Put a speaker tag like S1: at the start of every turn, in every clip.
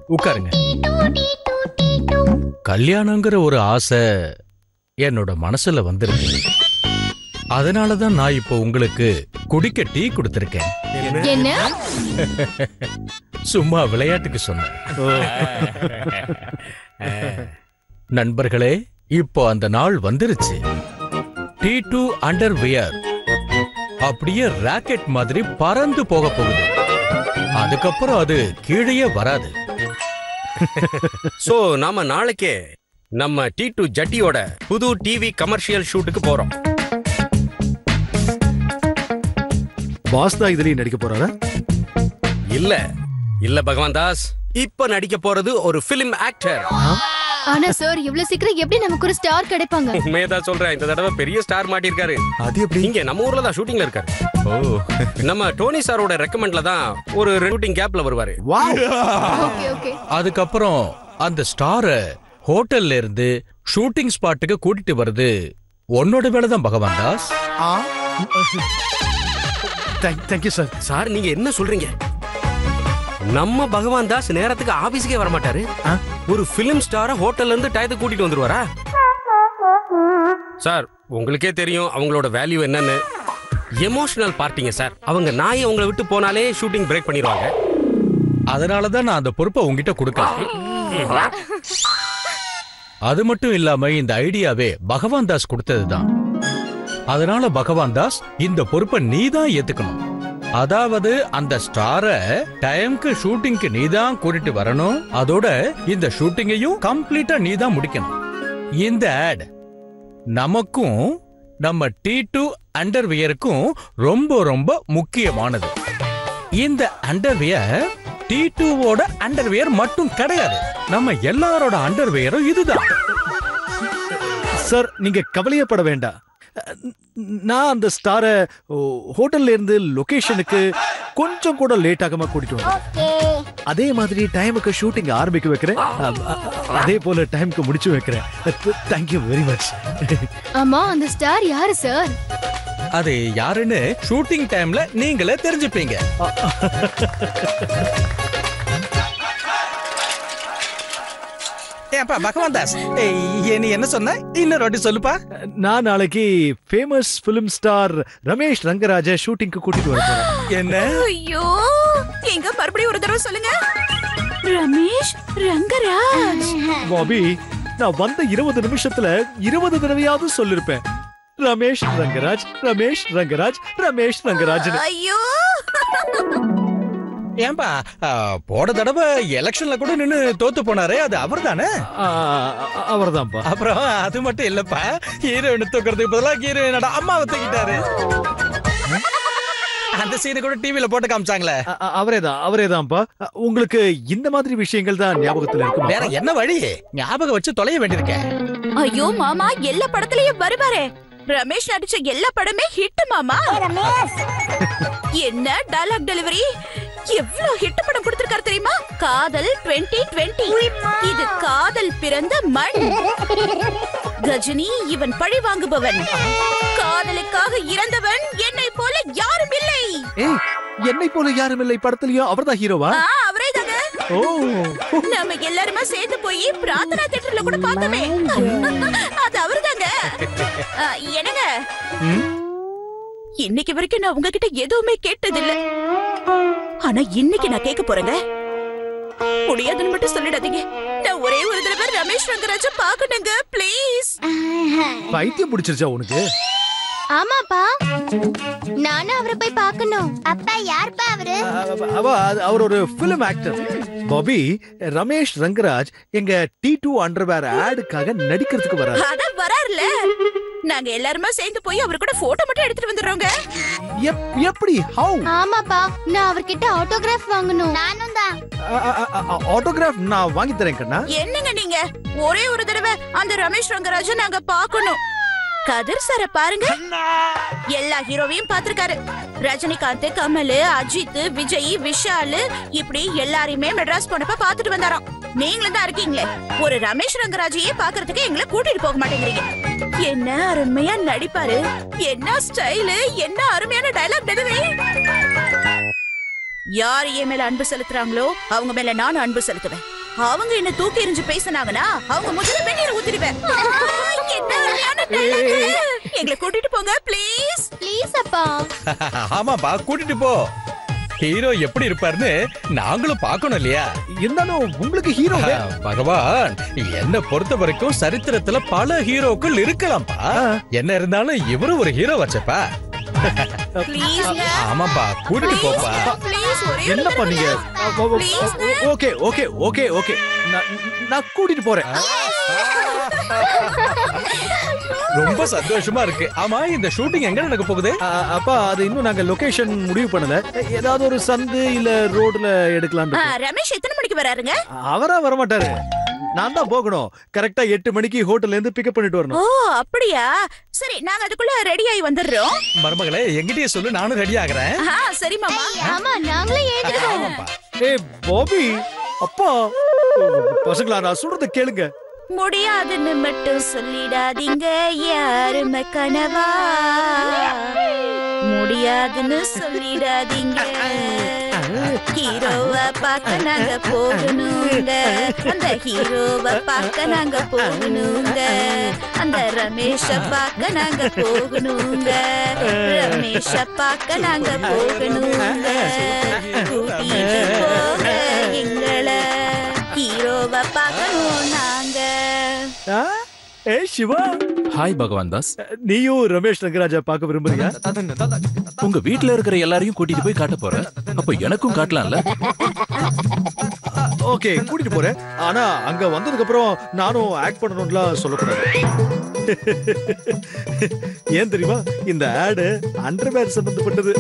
S1: உட்காருங்க கல்யாணங்கிற ஒரு ஆசை என்னோட மனசுல வந்திருக்கு அதனால தான் நான் இப்போ உங்களுக்கு குடிக்க டீ கொடுத்திருக்கேன்
S2: என்ன
S1: சும்மா விளையாட்டுக்கு சொன்னேன் நண்பர்களே இப்போ அந்த நாள் வந்துருச்சு டி டூ அண்டர் வியர் அப்படியே ராக்கெட் மாதிரி பறந்து போக போகுது அதுக்கப்புறம் அது கீழேயே வராது
S3: சோ நாம நாளைக்கே நம்ம டி டூ ஜட்டியோட புது டிவி கமர்ஷியல் ஷூட்டுக்கு போறோம்
S4: பாஸ் தான் இதுலயும் நடிக்க போறாரா
S3: இல்ல இல்ல பகவான் தாஸ் இப்ப நடிக்க போறது ஒரு பிலிம் ஆக்டர்
S2: ஆனா சார் இவ்வளவு சீக்கிரம் எப்படி நமக்கு ஒரு ஸ்டார் கிடைப்பாங்க
S3: உண்மையதான் சொல்றேன் இந்த தடவை பெரிய ஸ்டார் மாட்டிருக்காரு
S4: அது எப்படி
S3: இங்க நம்ம ஊர்ல தான் ஷூட்டிங்ல இருக்காரு
S1: ஓ
S3: நம்ம டோனி சாரோட ரெக்கமெண்ட்ல தான் ஒரு ஷூட்டிங் கேப்ல வருவாரு
S4: வாவ்
S2: ஓகே ஓகே
S1: அதுக்கப்புறம் அந்த ஸ்டார ஹோட்டல்ல இருந்து ஷூட்டிங் ஸ்பாட்டுக்கு கூட்டிட்டு வருது உன்னோட வேலை தான் பகவான் தாஸ்
S4: தேங்க்யூ சார்
S3: சார் நீங்க என்ன சொல்றீங்க நம்ம பகவான் தாஸ் நேரத்துக்கு ஆபீஸ்க்கே வர மாட்டாரு
S4: ஆ?
S3: ஒரு பிலிம் ஸ்டார ஹோட்டல்ல இருந்து டயத்துக்கு கூட்டிட்டு வந்துருவாரா சார் உங்களுக்கே தெரியும் அவங்களோட வேல்யூ என்னன்னு எமோஷனல் பார்ட்டிங்க சார் அவங்க நாயை உங்களை விட்டு போனாலே ஷூட்டிங் பிரேக் பண்ணிடுவாங்க
S1: அதனால தான் நான் அந்த பொறுப்பை உங்ககிட்ட கொடுக்கறேன் அது மட்டும் இல்லாம இந்த ஐடியாவே பகவான் தாஸ் கொடுத்ததுதான் அதனால பகவான் தாஸ் இந்த பொறுப்பை நீ தான் ஏத்துக்கணும் அதாவது அந்த ஸ்டார டைம்க்கு ஷூட்டிங்க்கு நீ தான் கூட்டிட்டு வரணும் அதோட இந்த ஷூட்டிங்கையும் கம்ப்ளீட்டா நீ தான் முடிக்கணும் இந்த ஆட் நமக்கும் நம்ம டி டூ அண்டர்வியருக்கும் ரொம்ப ரொம்ப முக்கியமானது இந்த அண்டர்வியர் டி டூவோட அண்டர்வியர் மட்டும் கிடையாது நம்ம எல்லாரோட அண்டர்வியரும் இதுதான்
S4: சார் நீங்க கவலையப்பட வேண்டாம் நான் அந்த ஸ்டாரை ஹோட்டல்ல இருந்து லொகேஷனுக்கு கொஞ்சம் கூட லேட் ஆகாம கூட்டிட்டு வந்தேன் அதே மாதிரி டைமுக்கு ஷூட்டிங் ஆரம்பிக்க வைக்கிறேன் அ- அ- அதே போல டைமுக்கு முடிச்சு வைக்கிறேன் தேங்க்யூ வெரி மச்
S2: ஆமா அந்த ஸ்டார் யாரு சார்
S1: அது யாருன்னு ஷூட்டிங் டைம்ல நீங்களே தெரிஞ்சுப்பீங்க ஏப்பா பகவான் தாஸ் நீ என்ன சொன்ன இன்னொரு வாட்டி சொல்லுப்பா
S4: நான் நாளைக்கு famous film star Ramesh Rangaraja ஷூட்டிங்க்கு கூட்டிட்டு வர போறேன்
S1: என்ன
S5: ஐயோ எங்க மறுபடியும் ஒரு தடவை சொல்லுங்க ரமேஷ் ரங்கராஜ்
S4: பாபி நான் வந்த இருபது நிமிஷத்துல இருபது தடவையாவது சொல்லிருப்பேன் ரமேஷ் ரங்கராஜ் ரமேஷ் ரங்கராஜ் ரமேஷ் ரங்கராஜ்
S5: ஐயோ
S1: ஏன்பா ஆ, போன தடவை எலெக்ஷன்ல கூட நின்னு தோத்து போனாரே அது அவர் தானே
S4: அவர்தான்ப்பா
S1: அப்புறம் அது மட்டும் இல்லப்பா ஹீரோயின் தூக்குறதுக்கு பதிலா ஹீரோயினோட அம்மாவை தூக்கிட்டாரு அந்த சீனை கூட டிவில போட்டு காமிச்சாங்களே
S4: அ- அ- அவரேதான் அவரேதான்ப்பா அ, உங்களுக்கு இந்த மாதிரி விஷயங்கள் தான் ஞாபகத்துல இருக்குமா
S1: வேற என்ன வழி ஞாபகம் வச்சு தொலைய வேண்டியிருக்கேன்
S5: ஐயோ மாமா எல்லா படத்துலயும் வருவாரே ரமேஷ் நடிச்ச எல்லா படமே ஹிட் மாமா என்ன டயலாக் டெலிவரி எவ்வளவு ஹிட் படம் கொடுத்திருக்காரு தெரியுமா காதல் 2020 இது காதல் பிறந்த மண் கஜினி இவன் பழி வாங்குபவன் காதலுக்காக இறந்தவன் என்னை போல யாரும் இல்லை
S4: ஏய் என்னை போல யாரும் இல்லை படத்துலயும் அவர்தான் ஹீரோவா
S5: ஆ, அவரே தாங்க
S4: ஓ
S5: நம்ம எல்லாருமே சேர்ந்து போய் பிரார்த்தனா தியேட்டர்ல கூட பார்த்தோமே அது அவர்தாங்க ஆ, என்னங்க இன்னைக்கு வரைக்கும் நான் உங்ககிட்ட எதுவுமே கேட்டதில்ல ஆனா இன்னைக்கு நான் கேட்க போறேங்க முடியாதுன்னு மட்டும் சொல்லிடாதீங்க நான் ஒரே ஒரு தடவை ரமேஷ் ரங்கராஜ பாக்கணுங்க ப்ளீஸ்
S4: பைத்தியம் பிடிச்சிருச்சா உனக்கு
S2: ஆமாப்பா நானும் அவரை போய் பார்க்கணும்
S6: அப்பா யார்ப்பா அவரு
S4: அவ- அவ அது- அவர் ஒரு film actor Bobby Ramesh Rangaraj எங்க டி டூ அண்டர்வேர் ஆடுக்காக நடிக்கிறதுக்கு வராரு
S5: அதான் வராருல நாங்க எல்லாருமே சேர்ந்து போய் அவர் கூட போட்டோ மட்டும் எடுத்துட்டு வந்துடுறோங்க
S4: எப்- எப்படி ஹவு
S2: ஆமாப்பா நான் அவர்கிட்ட ஆட்டோகிராஃப் வாங்கணும்
S6: நானும் தான்
S4: ஆட்டோகிராஃப் நான் வாங்கி தரேன் கண்ணா
S5: என்னங்க நீங்க ஒரே ஒரு தடவை அந்த ரமேஷ் ரங்கராஜ நாங்க பார்க்கணும் கதிர் சார பாருங்க எல்லா ஹீரோவையும் பார்த்திருக்காரு ரஜினிகாந்த் கமல் அஜித் விஜய் விஷால் இப்படி எல்லாரையுமே மெட்ராஸ் போனப்ப பார்த்துட்டு வந்தாராம் நீங்களும் தான் இருக்கீங்களே ஒரு ரமேஷ் ரங்கராஜையே பாக்குறதுக்கு எங்களை கூட்டிட்டு போக மாட்டேங்கிறீங்க என்ன அருமையா நடிப்பாரு என்ன ஸ்டைலு என்ன அருமையான டைலாக் டெலிவரி யார் என் மேல அன்பு செலுத்துறாங்களோ அவங்க மேல நானும் அன்பு செலுத்துவேன் அவங்க என்ன தூக்கி எறிஞ்சு பேசினாங்கன்னா அவங்க முதல்ல வெந்நீர் ஊத்திடுவேன் என்ன அருமையான dialogue. எங்களை கூட்டிட்டு போங்க ப்ளீஸ்
S2: ப்ளீஸ் அப்பா
S1: ஆமாப்பா கூட்டிட்டு போ ஹீரோ எப்படி இருப்பாருன்னு நாங்களும் பார்க்கணும் இல்லையா
S4: இருந்தாலும் உங்களுக்கு ஹீரோ
S1: ஆ, பகவான் என்ன பொறுத்த வரைக்கும் சரித்திரத்துல பல ஹீரோக்கள் இருக்கலாம்ப்பா என்ன இருந்தாலும் இவரும் ஒரு ஹீரோ வச்சப்பா
S5: ப்ளீஸ்
S1: ஆமாப்பா கூட்டிட்டு போப்பா
S5: ப்ளீஸ் ஒரே ஒரு
S4: என்ன பண்ணீங்க
S5: தடவை. Please,
S4: okay okay okay okay நான் நான் கூட்டிட்டு போறேன்
S1: ரொம்ப சந்தோஷமா இருக்கு ஆமா இந்த ஷூட்டிங் எங்க நடக்க போகுது
S4: அ, அப்பா அது இன்னும் நாங்க லொகேஷன் முடிவு பண்ணல ஏதாவது ஒரு சந்து இல்ல ரோட்ல எடுக்கலாம்னு
S5: ஆ,
S4: இருக்கோம்.
S5: ரமேஷ் எத்தனை மணிக்கு வராருங்க
S4: அவரா வரமாட்டாரு நான் தான் போகணும் கரெக்டா எட்டு மணிக்கு ஹோட்டல்ல இருந்து பிக்கப் பண்ணிட்டு
S5: ஓ
S4: வரணும்
S5: அப்படியா சரி நாங்க அதுக்குள்ள ரெடி ஆகி வந்துடுறோம்
S1: மருமகளே எங்கிட்டயே சொல்லு நானும் ரெடி ஆகுறேன்
S5: ஆ, சரி மாமா
S2: ஆமா நாங்களே ஏத்துக்கிறோம்
S1: ஆமாப்பா
S4: ஏய் பாபி அப்பா பசங்களா நான் சொல்றத கேளுங்க
S5: முடியாதுன்னு மட்டும் சொல்லிடாதீங்க யாருமே கனவா முடியாதுன்னு சொல்லிடாதீங்க ஹீரோவை பார்க்க நாங்க போகணுங்க அந்த ஹீரோவை பார்க்க நாங்க போகணுங்க அந்த ரமேஷ பார்க்க நாங்க போகணுங்க ரமேஷ பார்க்க நாங்க போகணுங்க கூட்டிட்டு போக எங்களை ஹீரோவை பார்க்கணும் நாங்க
S4: ஆ? ஏய் சிவா
S6: ஹாய் பகவான் தாஸ்
S4: நீயும் ரமேஷ் ரங்கராஜா பார்க்க விரும்புறியா
S6: உங்க வீட்ல இருக்கிற எல்லாரையும் கூட்டிட்டு போய் காட்ட போறேன் அப்ப எனக்கும் காட்டலாம்ல
S4: ஓகே கூட்டிட்டு போறேன் ஆனா அங்க வந்ததுக்கு அப்புறம் நானும் ஆக்ட் பண்ணணும்லாம் சொல்லக்கூடாது ஏன் தெரியுமா இந்த ஆடு அண்டர்வேர் சம்பந்தப்பட்டது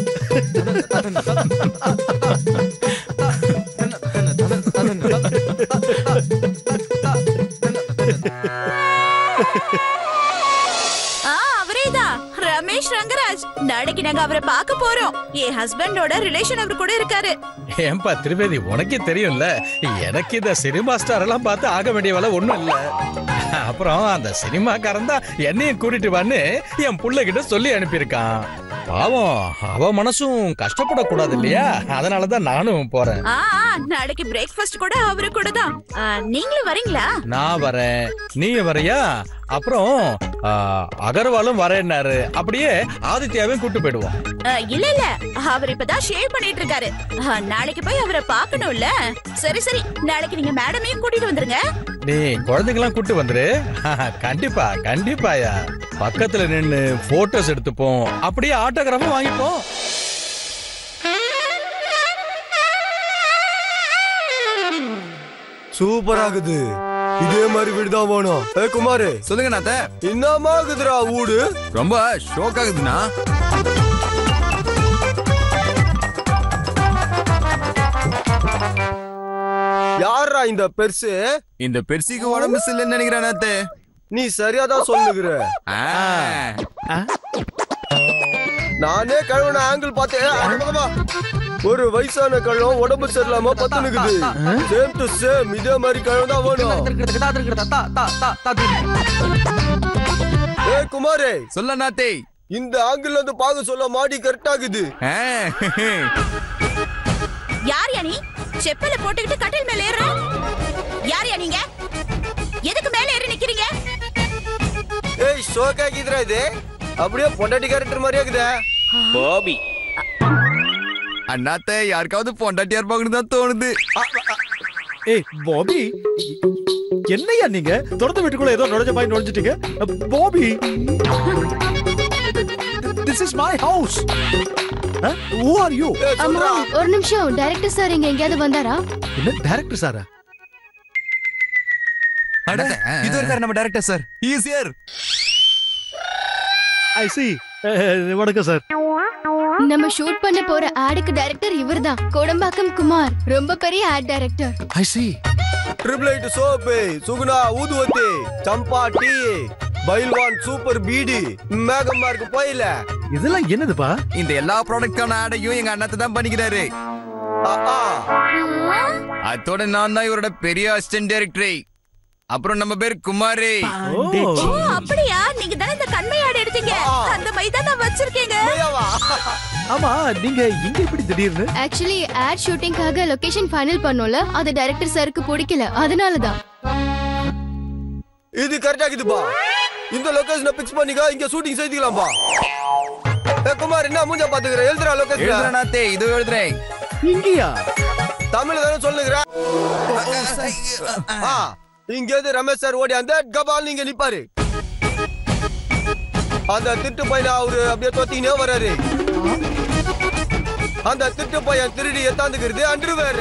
S5: ஆ அவரேதான் ரமேஷ் ரங்கராஜ் நாளைக்கு நாங்க அவரை பார்க்க போறோம் என் ஹஸ்பண்டோட ரிலேஷன் அவர் கூட இருக்காரு
S1: ஏன்பா திரிவேதி உனக்கே தெரியும்ல எனக்கு இந்த சினிமா ஸ்டார் எல்லாம் பார்த்து ஆக வேண்டிய வேலை ஒண்ணும் இல்ல அப்புறம் அந்த சினிமாக்காரன் தான் என்னையும் கூட்டிட்டு வான்னு என் புள்ள கிட்ட சொல்லி அனுப்பியிருக்கான் பாவம் அவ மனசும் கஷ்டப்படக்கூடாது இல்லையா அதனாலதான் நானும் போறேன்
S5: ஆ ஆ, நாளைக்கு பிரேக்ஃபாஸ்ட் கூட அவரு கூட தான் ஆ, நீங்களும் வரீங்களா
S1: நான் வரேன் நீ வரையா அப்புறம் ஆ, அகர்வாலும் வரேன்னாரு அப்படியே ஆதித்யாவையும் கூட்டு போயிடுவோம்
S5: ஆ, இல்ல இல்ல அவர் இப்பதான் ஷேவ் பண்ணிட்டு இருக்காரு ஆ, நாளைக்கு போய் அவரை பார்க்கணும்ல சரி சரி நாளைக்கு நீங்க மேடமையும் கூட்டிட்டு வந்துருங்க
S1: நீ குழந்தைங்களாம் கூட்டு வந்துரு கண்டிப்பா கண்டிப்பாயா பக்கத்துல நின்னு போட்டோஸ் எடுத்துப்போம் அப்படியே ஆட்டோகிராஃபும் வாங்கிப்போம்
S7: சூப்பர் ஆகுது இதே மாதிரி வீடு தான் வேணும் ஏ குமாரு
S8: சொல்லுங்க நாத்த
S7: என்னமா ஆகுதுடா வீடு
S8: ரொம்ப ஷோக் ஆகுதுண்ணா
S7: யாரா இந்த பெருசு
S8: இந்த பெர்சிக்கு உடம்பு சரியில்லைன்னு நினைக்கிறேன் நாத்தே
S7: நீ சரியாதான் சொல்லுகிற
S8: ஆ.
S7: நானே கழுவுன ஆங்கிள் பார்த்தேன் ஏ, அட பக்கமா. ஒரு வயசான கழுவம் உடம்பு சரியில்லாம பத்து நிக்குது சேம் டு சேம் இதே மாதிரி கழுவு தான் வேணும் ஏ குமாரே
S8: சொல்ல நாத்தே
S7: இந்த ஆங்கிள் வந்து பார்க்க சொல்ல மாடி கரெக்ட் ஆகுது
S8: ஆ.
S5: யார் யா நீ செப்பல போட்டுக்கிட்டு கட்டில் மேல ஏறுற யார் யா நீங்க எதுக்கு மேல ஏறி நிக்கிறீங்க
S7: ஏய் ஷோக் ஆகிதுடா இது அப்படியே பொண்டாட்டி கேரக்டர் மாதிரியே இருக்குதே
S3: பாபி
S8: அண்ணாத்தே யாருக்காவது பொண்டாட்டியா இருப்பாங்கன்னு தான் தோணுது
S4: ஏய் பாபி என்னையா நீங்க திறந்த வீட்டுக்குள்ள ஏதோ நுழைஞ்ச மாதிரி நுழைஞ்சிட்டீங்க Bobby this is my house who are you
S7: ஏய்,
S2: அம்மா
S7: சொல்றா
S2: ஒரு நிமிஷம் டைரக்டர் சார் இங்க எங்கேயாவது வந்தாரா
S4: என்ன டைரக்டர் சாரா
S8: அட, இது இருக்காரு நம்ம director sir easier
S4: I see வணக்கம் சார்
S2: நம்ம ஷூட் பண்ண போற ஆடுக்கு டைரக்டர் இவர்தான் கோடம்பாக்கம் குமார் ரொம்ப பெரிய ad director
S4: I see
S7: triple ஐட் சோப்பு சுகுணா ஊதுவத்தி சம்பா டீ பைல்வான் சூப்பர் பீடி மேகமார்க்கு போயில
S4: இதெல்லாம் என்னதுப்பா
S8: இந்த எல்லா ப்ராடக்ட்கான ஆடையும் எங்க அண்ணாத்த தான் பண்ணிக்கிறாரு
S7: ஆ, ஆ.
S8: அதோட நான் தான் இவரோட பெரிய அசிஸ்டன்ட் டைரக்டர் அப்புறம் நம்ம பேர் குமாரே
S5: ஓ அப்படியா நீங்க தானே இந்த கண்மை ஆடு எடுத்தீங்க
S7: ஆ.
S5: அந்த மை தான் நான் வச்சிருக்கேங்க
S7: உண்மையாவா?
S4: ஆமா நீங்க இங்க எப்படி திடீர்னு
S2: ஆக்சுவலி ஆட் ஷூட்டிங்காக லொகேஷன் ஃபைனல் பண்ணோம்ல அது டைரக்டர் சாருக்கு பிடிக்கல அதனால தான்
S7: இது கரெக்டா இருக்குதுப்பா இந்த லொகேஷனை பிக்ஸ் பண்ணிக்கோ இங்க ஷூட்டிங் செய்துக்கலாம்பா ஏ, குமார் என்ன மூஞ்ச பாத்துக்கிற எழுதுறா லொகேஷன்
S8: எழுதுறேனாத்தே இது எழுதுறேன்
S4: இங்கயா
S7: தமிழ் தானே சொல்லுகிற ஆ, இங்க இருந்து ரமேஷ் சார் ஓடி அந்த கபால் நீங்க நிப்பாரு அந்த திட்டு பையன் அவரு அப்படியே தொத்தினே வராரு அந்த திட்டு பையன் திருடி எத்தாந்துக்கிறது அன்று வேற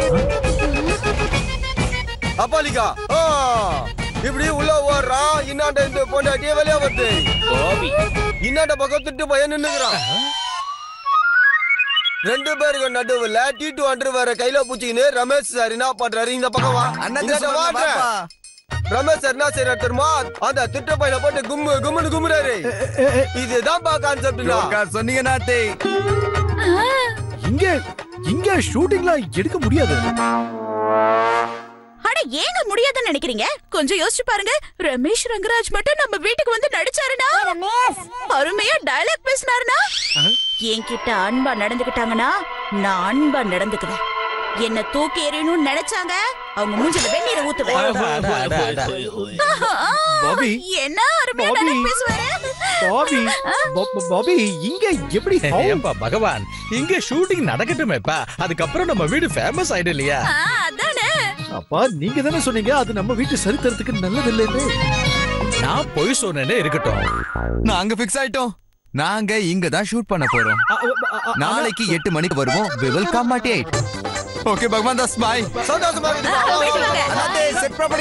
S7: அப்பாலிக்கா ஆ, இப்படி உள்ள ஓடுறான் இன்னாண்ட இந்த பொண்டாட்டியே வெளியே வருது இன்னாண்ட பக்கம் திட்டு பையன் நின்னுக்கிறான் ரெண்டு பேருக்கு நடுவுல டி டூ அண்டர் வேற கையில பூச்சிக்கின்னு ரமேஷ் சார் என்ன பண்றாரு இந்த பக்கம் வா
S8: அண்ணா
S7: இந்தாண்ட வாங்க. ரமேஷ் சார் என்ன செய்யறாரு தெரியுமா அந்த திட்ட பையனை போட்டு கும்மு கும்முன்னு கும்முறாரு இதுதான்ப்பா கான்செப்ட்னா
S8: சொன்னீங்க நாத்தே
S4: இங்க இங்க ஷூட்டிங்லாம் எடுக்க முடியாது
S5: அட ஏங்க முடியாதுன்னு நினைக்கிறீங்க கொஞ்சம் யோசிச்சு பாருங்க ரமேஷ் ரங்கராஜ் மட்டும் நம்ம வீட்டுக்கு வந்து நடிச்சாருனா அருமையா டயலாக் பேசினாருனா என்கிட்ட அன்பா நடந்துக்கிட்டாங்கன்னா நான் அன்பா நடந்துக்குவேன் என்ன தூக்கி எறியணும்னு நினைச்சாங்க அவங்க மூஞ்சில வெந்நீரை ஊத்துவேன்
S1: அட, அட, அட, அட.
S4: பாபி
S5: என்ன அருமையா
S4: பாபி.
S5: dialogue பேசுவாரு
S4: பாபி பா- பா- பாபி இங்க எப்படி how?
S1: ஏன்பா பகவான் இங்க ஷூட்டிங் நடக்கட்டுமேப்பா அதுக்கப்புறம் நம்ம வீடு ஃபேமஸ் ஆயிடும் இல்லையா
S5: ஆ, அதானே
S4: அப்பா நீங்க தானே சொன்னீங்க அது நம்ம வீட்டு சரித்திரத்துக்கு நல்லது இல்லைன்னு
S1: நான் பொய் சொன்னேனே இருக்கட்டும்
S8: நாங்க ஃபிக்ஸ் ஆயிட்டோம் நாங்க இங்க தான் ஷூட் பண்ண போறோம்
S4: அ- அ- அ-
S8: நாளைக்கு எட்டு மணிக்கு வருவோம் we will come at eight okay Bhagwan Das பாய்
S7: சந்தோஷமா இருக்குதுப்பா.
S5: ஆ,
S7: வா,
S5: போயிட்டு
S7: வா,
S5: வாங்க.
S7: வா.
S8: அண்ணாத்தே set property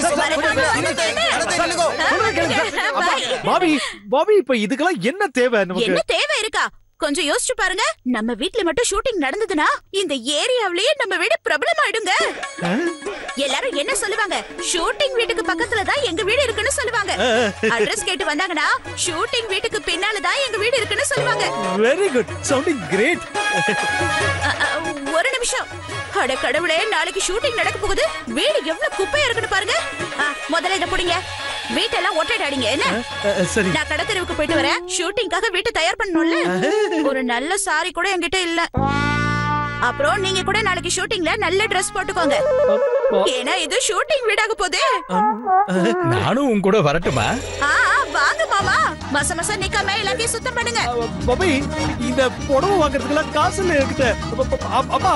S5: Bye.
S4: Bobby Bobby இப்ப இதுக்கெல்லாம் என்ன தேவை நமக்கு
S5: என்ன தேவை இருக்கா கொஞ்சம் யோசிச்சு பாருங்க நம்ம வீட்ல மட்டும் ஷூட்டிங் நடந்ததுன்னா இந்த ஏரியாவிலேயே நம்ம வீடு பிரபலம் ஆயிடுங்க எல்லாரும் என்ன சொல்லுவாங்க ஷூட்டிங் வீட்டுக்கு பக்கத்துல தான் எங்க வீடு இருக்குன்னு சொல்லுவாங்க அட்ரஸ் கேட்டு வந்தாங்கன்னா ஷூட்டிங் வீட்டுக்கு பின்னால தான் எங்க வீடு இருக்குன்னு சொல்லுவாங்க
S4: வெரி குட் சவுண்டிங் கிரேட்
S5: அ, அ, ஒரு நிமிஷம் அட கடவுளே நாளைக்கு ஷூட்டிங் நடக்க போகுது வீடு எவ்வளவு குப்பையா இருக்குன்னு பாருங்க ஆ, முதல்ல இத புடிங்க வீட்டெல்லாம் ஒட்டடாடிங்க என்ன
S4: சரி
S5: நான் கடத்தெருவுக்கு போயிட்டு வரேன் ஷூட்டிங்காக வீட்டை தயார் பண்ணணும்ல ஒரு நல்ல சாரி கூட என்கிட்ட இல்ல அப்புறம் நீங்க கூட நாளைக்கு ஷூட்டிங்ல நல்ல Dress போட்டுக்கோங்க ஏன்னா இது ஷூட்டிங் வீடாக போகுது
S1: நானும் உன் கூட வரட்டுமா
S5: ஆ ஆ, வாங்க மாமா மச மச நிக்காம எல்லாத்தையும் சுத்தம் பண்ணுங்க
S4: பாபி இந்த புடவை வாங்குறதுக்கெல்லாம் காசு இல்ல என்கிட்ட அப்ப- அப்ப- அ- அம்மா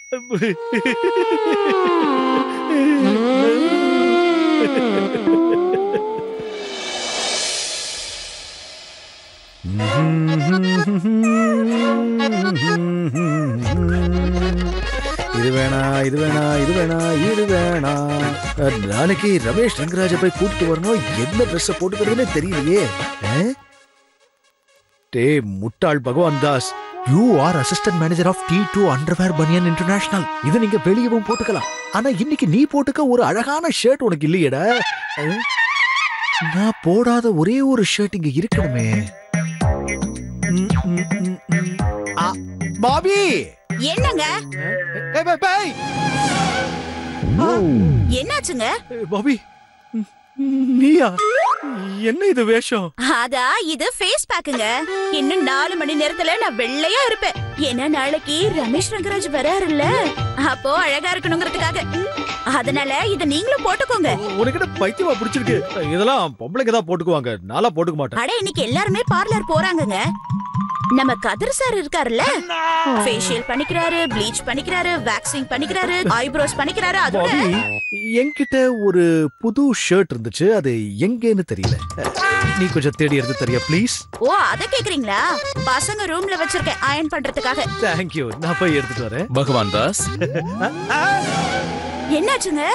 S4: இது வேணா இது வேணா இது வேணா இது வேணா அஹ், நாளைக்கு ரமேஷ் ரங்கராஜ போய் கூட்டிட்டு வரணும் என்ன ட்ரெஸ் போட்டுக்கிறதுனே தெரியலையே அஹ்? டே முட்டாள் Bhagwan Das you are assistant manager of T two underwear banian international இதை நீங்க வெளியவும் போட்டுக்கலாம் ஆனா இன்னைக்கு நீ போட்டுக்க ஒரு அழகான ஷர்ட் உனக்கு இல்லையேடா அஹ்? நான் போடாத ஒரே ஒரு ஷர்ட் இங்க இருக்கணுமே ம், ம், ம், ம். ஆ, பாபி
S5: என்னங்க
S4: ஏய், பே- பேய். ஆ,
S5: என்னாச்சுங்க
S4: பாபி ம், நீயா என்ன இது வேஷம்
S5: அதா இது ஃபேஸ் பேக்குங்க இன்னும் நாலு மணி நேரத்துல நான் வெள்ளையா இருப்பேன் ஏன்னா நாளைக்கு ரமேஷ் ரங்கராஜ் வராருல்ல அப்போ அழகா இருக்கணுங்கிறதுக்காக அதனால இத நீங்களும் போட்டுக்கோங்க
S4: உனக்கிட்ட பைத்தியமா பிடிச்சிருக்கு இதெல்லாம் பொம்பளைங்க தான் போட்டுக்குவாங்க நாளா போட்டுக்க மாட்டேன்
S5: அட இன்னைக்கு எல்லாருமே பார்லர் போறாங்கங்க நம்ம கதிர் சார் இருக்காருல்ல ஃபேஷியல் பண்ணிக்கிறாரு ப்ளீச் பண்ணிக்கிறாரு வேக்சிங் பண்ணிக்கிறாரு ஐப்ரோஸ் பண்ணிக்கிறாரு அதோட
S4: பாபி என்கிட்ட ஒரு புது ஷர்ட் இருந்துச்சு அது எங்கேன்னு தெரியல நீ கொஞ்சம் தேடி எடுத்து தரியா ப்ளீஸ்
S5: ஓ அத கேக்குறீங்களா பசங்க ரூம்ல வச்சிருக்கேன் அயன் பண்றதுக்காக
S4: தேங்க்யூ நான் போய் எடுத்துட்டு வரேன்
S6: பகவான் தாஸ்
S5: என்னாச்சுங்க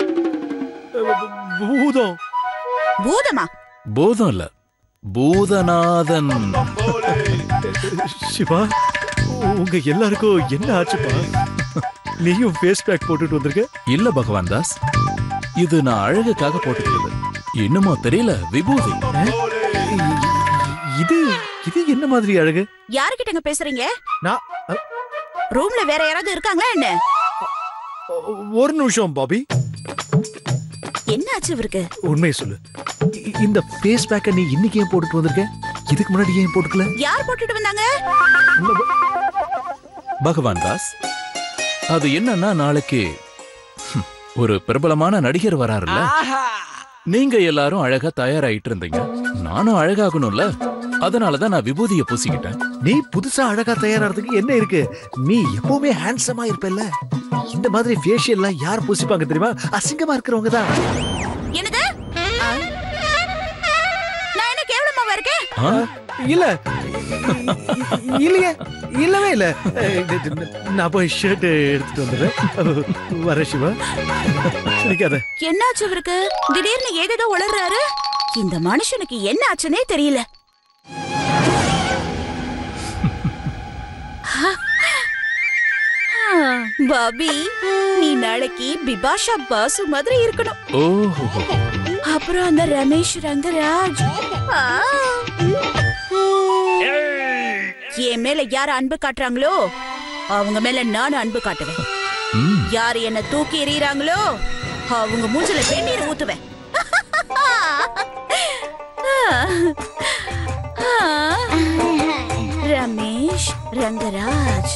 S4: பூதம்
S5: பூதமா
S6: போதம் இல்ல பூதநாதன்
S4: சிவா உங்க எல்லாருக்கும் என்ன ஆச்சுப்பா நீயும் ஃபேஸ் பேக் போட்டுட்டு வந்திருக்க
S6: இல்ல பகவான் தாஸ் இது நான் அழகுக்காக போட்டுக்கிறது என்னமோ தெரியல விபூதி
S4: இ- இது இது என்ன மாதிரி அழகு
S5: யாருக்கிட்டங்க பேசுறீங்க
S4: நான் அ,
S5: ரூம்ல வேற யாராவது இருக்காங்களா என்ன
S4: ஒரு நிமிஷம் பாபி
S5: என்ன ஆச்சு இவருக்கு
S4: உண்மையை சொல்லு இ- இந்த ஃபேஸ் பேக்கை நீ இன்னைக்கு ஏன் போட்டுட்டு வந்திருக்க இதுக்கு முன்னாடி ஏன் போட்டுக்கல
S5: யார் போட்டுட்டு வந்தாங்க
S6: பகவான் தாஸ் அது என்னன்னா நாளைக்கு ஹம், ஒரு பிரபலமான நடிகர் வராருல்ல நீங்க எல்லாரும் அழகா தயாராயிட்டு இருந்தீங்க நானும் அழகாகணும்ல அதனாலதான் நான் விபூதியை பூசிக்கிட்டேன்
S4: நீ புதுசா அழகா தயாராகிறதுக்கு என்ன இருக்கு நீ எப்பவுமே ஹேண்ட்ஸமா இருப்பல்ல இந்த மாதிரி ஃபேஷியல்லாம் யார் பூசிப்பாங்க தெரியுமா அசிங்கமா இருக்கிறவங்க தான்
S5: என்னது ஆ? நான் என்ன கேவலமாவா இருக்கேன்
S6: ஆ?
S4: இல்ல இல்லையே இல்லவே இல்ல அஹ், நான் போய் ஷர்ட் எடுத்துட்டு வந்துடுறேன் வர சிவா நிக்காத
S5: என்னாச்சு இவருக்கு திடீர்னு ஏதேதோ உளறாரு இந்த மனுஷனுக்கு என்ன ஆச்சுன்னே தெரியல ஆ, பாபி நீ நாளைக்கு பிபாஷா பாசு மாதிரி இருக்கணும்
S6: ஓஹோ
S5: அப்புறம் அந்த ரமேஷ் ரங்கராஜ் ஆ. என் மேல யார் அன்பு காட்டுறாங்களோ அவங்க மேல நானும் அன்பு காட்டுவேன்
S6: ம்.
S5: யார் என்ன தூக்கி எறியறாங்களோ அவங்க மூஞ்சில வெந்நீர் ஊத்துவேன் ரமேஷ் ரங்கராஜ்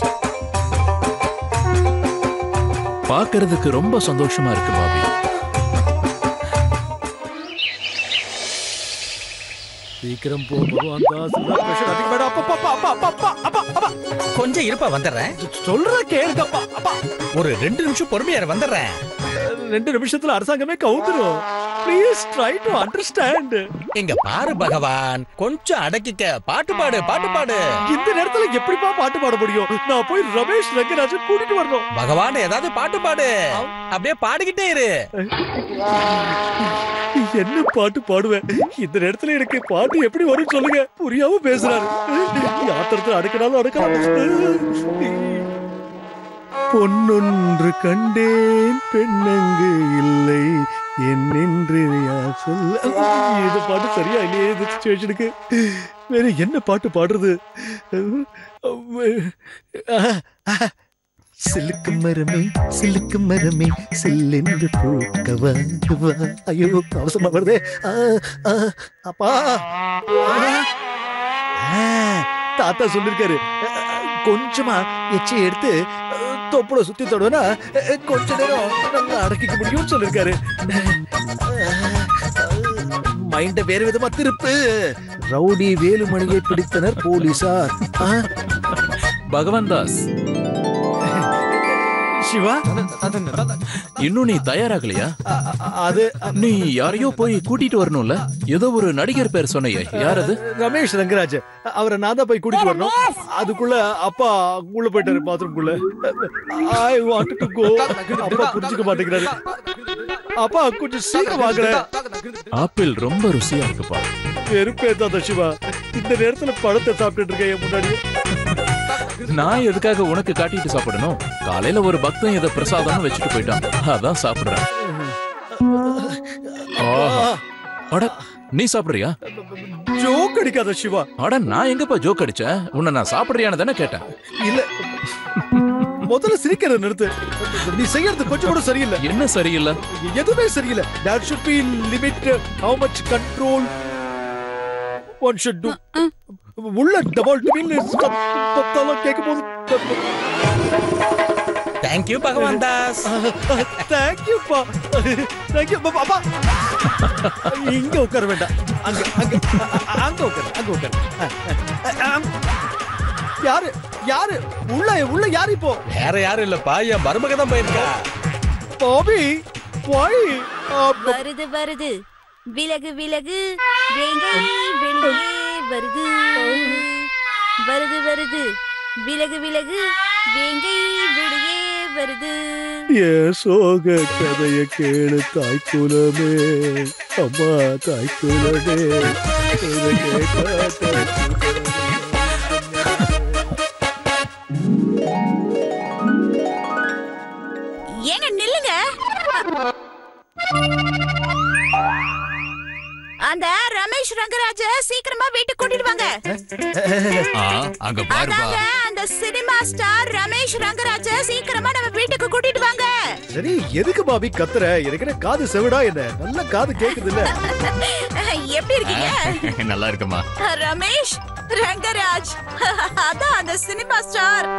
S6: பார்க்கிறதுக்கு ரொம்ப சந்தோஷமா இருக்கு பாபி
S4: சீக்கிரம் போ பகவான் தாஸ் பிரஷர் அதிகமாடா அப்பா அப்பா அப்பா அப்பா அப்பா அப்பா அப்பா
S1: கொஞ்சம் இருப்பா வந்துடுறேன்
S4: சொல்ற கேளுங்கப்பா அப்பா
S1: ஒரு ரெண்டு நிமிஷம் பொறுமையா இரு, வந்துடுறேன்
S4: ரெண்டு நிமிஷத்துல அரசாங்கமே கவுந்துரும் ப்ளீஸ் ட்ரை டு அண்டர்ஸ்டாண்ட்
S1: இங்க பாரு பகவான் கொஞ்சம் அடக்கிக்க பாட்டு பாடு பாட்டு பாடு
S4: இந்த நேரத்துல எப்படிப்பா பாட்டு பாட முடியும் நான் போய் ரமேஷ் ரங்கராஜன் கூட்டிட்டு வரணும்
S1: பகவான் ஏதாவது பாட்டு பாடு அப்படியே பாடிக்கிட்டே இரு
S4: என்ன பாட்டு பாடுவேன் இந்த நேரத்துல எனக்கு பாட்டு எப்படி வரும் சொல்லுங்க புரியாம பேசுறாரு ஆத்திரத்துல அடுக்கனாலும் அடுக்கலாம் பொன்னொன்று கண்டேன் பெண்ணங்கு இல்லை என்னென்று யார் சொல்ல இது பாட்டு சரியா இல்லையே இந்த சுச்சுவேஷனுக்கு வேற என்ன பாட்டு பாடுறது சிலுக்கு மரமே சிலுக்கு மரமே சில்லென்று பூக்கவா வா. ஐயோ அவசரமா வருதே ஆ, ஆ, அப்பா ஆ, ஆ, தாத்தா சொல்லிருக்காரு கொஞ்சமா எச்சை எடுத்து தொப்புல சுத்தி தொடுவனா கொஞ்ச நேரம் நல்லா அடக்கிக்க முடியும்னு சொல்லிருக்காரு மைண்ட வேற விதமா திருப்பு ரவுடி வேலுமணியை பிடித்தனர் போலீசார் ஆ,
S6: பகவான் தாஸ்
S4: சிவா
S6: இன்னும் நீ தயாராகலையா
S4: அ- அ- அது
S6: நீ யாரையோ போய் கூட்டிட்டு வரணும்ல ஏதோ ஒரு நடிகர் பேர் சொன்னையே யார் அது
S4: ரமேஷ் ரங்கராஜ் அவரை நான் தான் போய் கூட்டிட்டு வரணும் அதுக்குள்ள அப்பா உள்ள போயிட்டாரு பாத்ரூம்குள்ள ஐ வாண்ட் டு கோ அப்பா புரிஞ்சுக்க மாட்டேங்கிறாரு அப்பா கொஞ்சம் சீக்கிரம் வாங்கல
S6: ஆப்பிள் ரொம்ப ருசியா இருக்குப்பா
S4: வெறுப்பே தான் சிவா இந்த நேரத்துல பழத்தை சாப்பிட்டுட்டு இருக்கேன் என் முன்னாடி
S6: நான் எதுக்காக உனக்கு காட்டிட்டு சாப்பிடணும் காலையில ஒரு பக்தன் இதை பிரசாதம்னு வச்சுட்டு போயிட்டான் அதான் சாப்பிடுறேன் ஆஹா. அட நீ சாப்பிடுறியா
S4: ஜோக் அடிக்காத சிவா
S6: அட நான் எங்கப்பா ஜோக் அடிச்சேன் உன்னை நான் சாப்பிடுறியான்னு தானே கேட்டேன்
S4: இல்ல முதல்ல சிரிக்கிறத நிறுத்து நீ செய்யறது கொஞ்சம் கூட சரியில்லை
S6: என்ன சரியில்லை
S4: எதுவுமே சரியில்லை there should be limit how much control one should do உள்ள டபுள் டிபில் சத்தம் கேட்கும் போது
S1: தேங்க்யூ பகவான் தாஸ்
S4: தேங்க்யூ பா தேங்க்யூ பாப்பா அப்பா இங்க உட்கார வேண்டாம் அங்க அங்க அ- அங்க உட்காரு அங்க உட்காரு அ, அ, அ, யாரு யாரு உள்ள உள்ள யாரு இப்போ
S1: வேற யாரும் இல்லப்பா என் மருமக தான் போயிருக்கா
S4: பாபி வாய்
S5: வருது வருது விலகு விலகு வேங்கை வெளியே வருது வருது வருது விலகு விலகு வேங்கை வெளியே வருது
S4: ஏ சோக கதைய கேளு தாய்க்குலமே அம்மா தாய்க்குலமே இதை கேட்காத
S5: ஏங்க நில்லுங்க அந்த ரமேஷ் ரங்கராஜ சீக்கிரமா வீட்டுக்கு கூட்டிட்டு வாங்க
S8: ஆ, அங்க பாருப்பா
S5: அதாங்க அந்த சினிமா ஸ்டார் ரமேஷ் ரங்கராஜ சீக்கிரமா நம்ம வீட்டுக்கு கூட்டிட்டு வாங்க
S4: சரி எதுக்கு பாபி கத்துற எனக்கு என்ன காது செவிடா என்ன நல்ல காது கேக்குது இல்ல
S5: எப்படி இருக்கீங்க
S8: நல்லா இருக்குமா
S5: ரமேஷ் ரங்கராஜ் அதான் அந்த சினிமா ஸ்டார்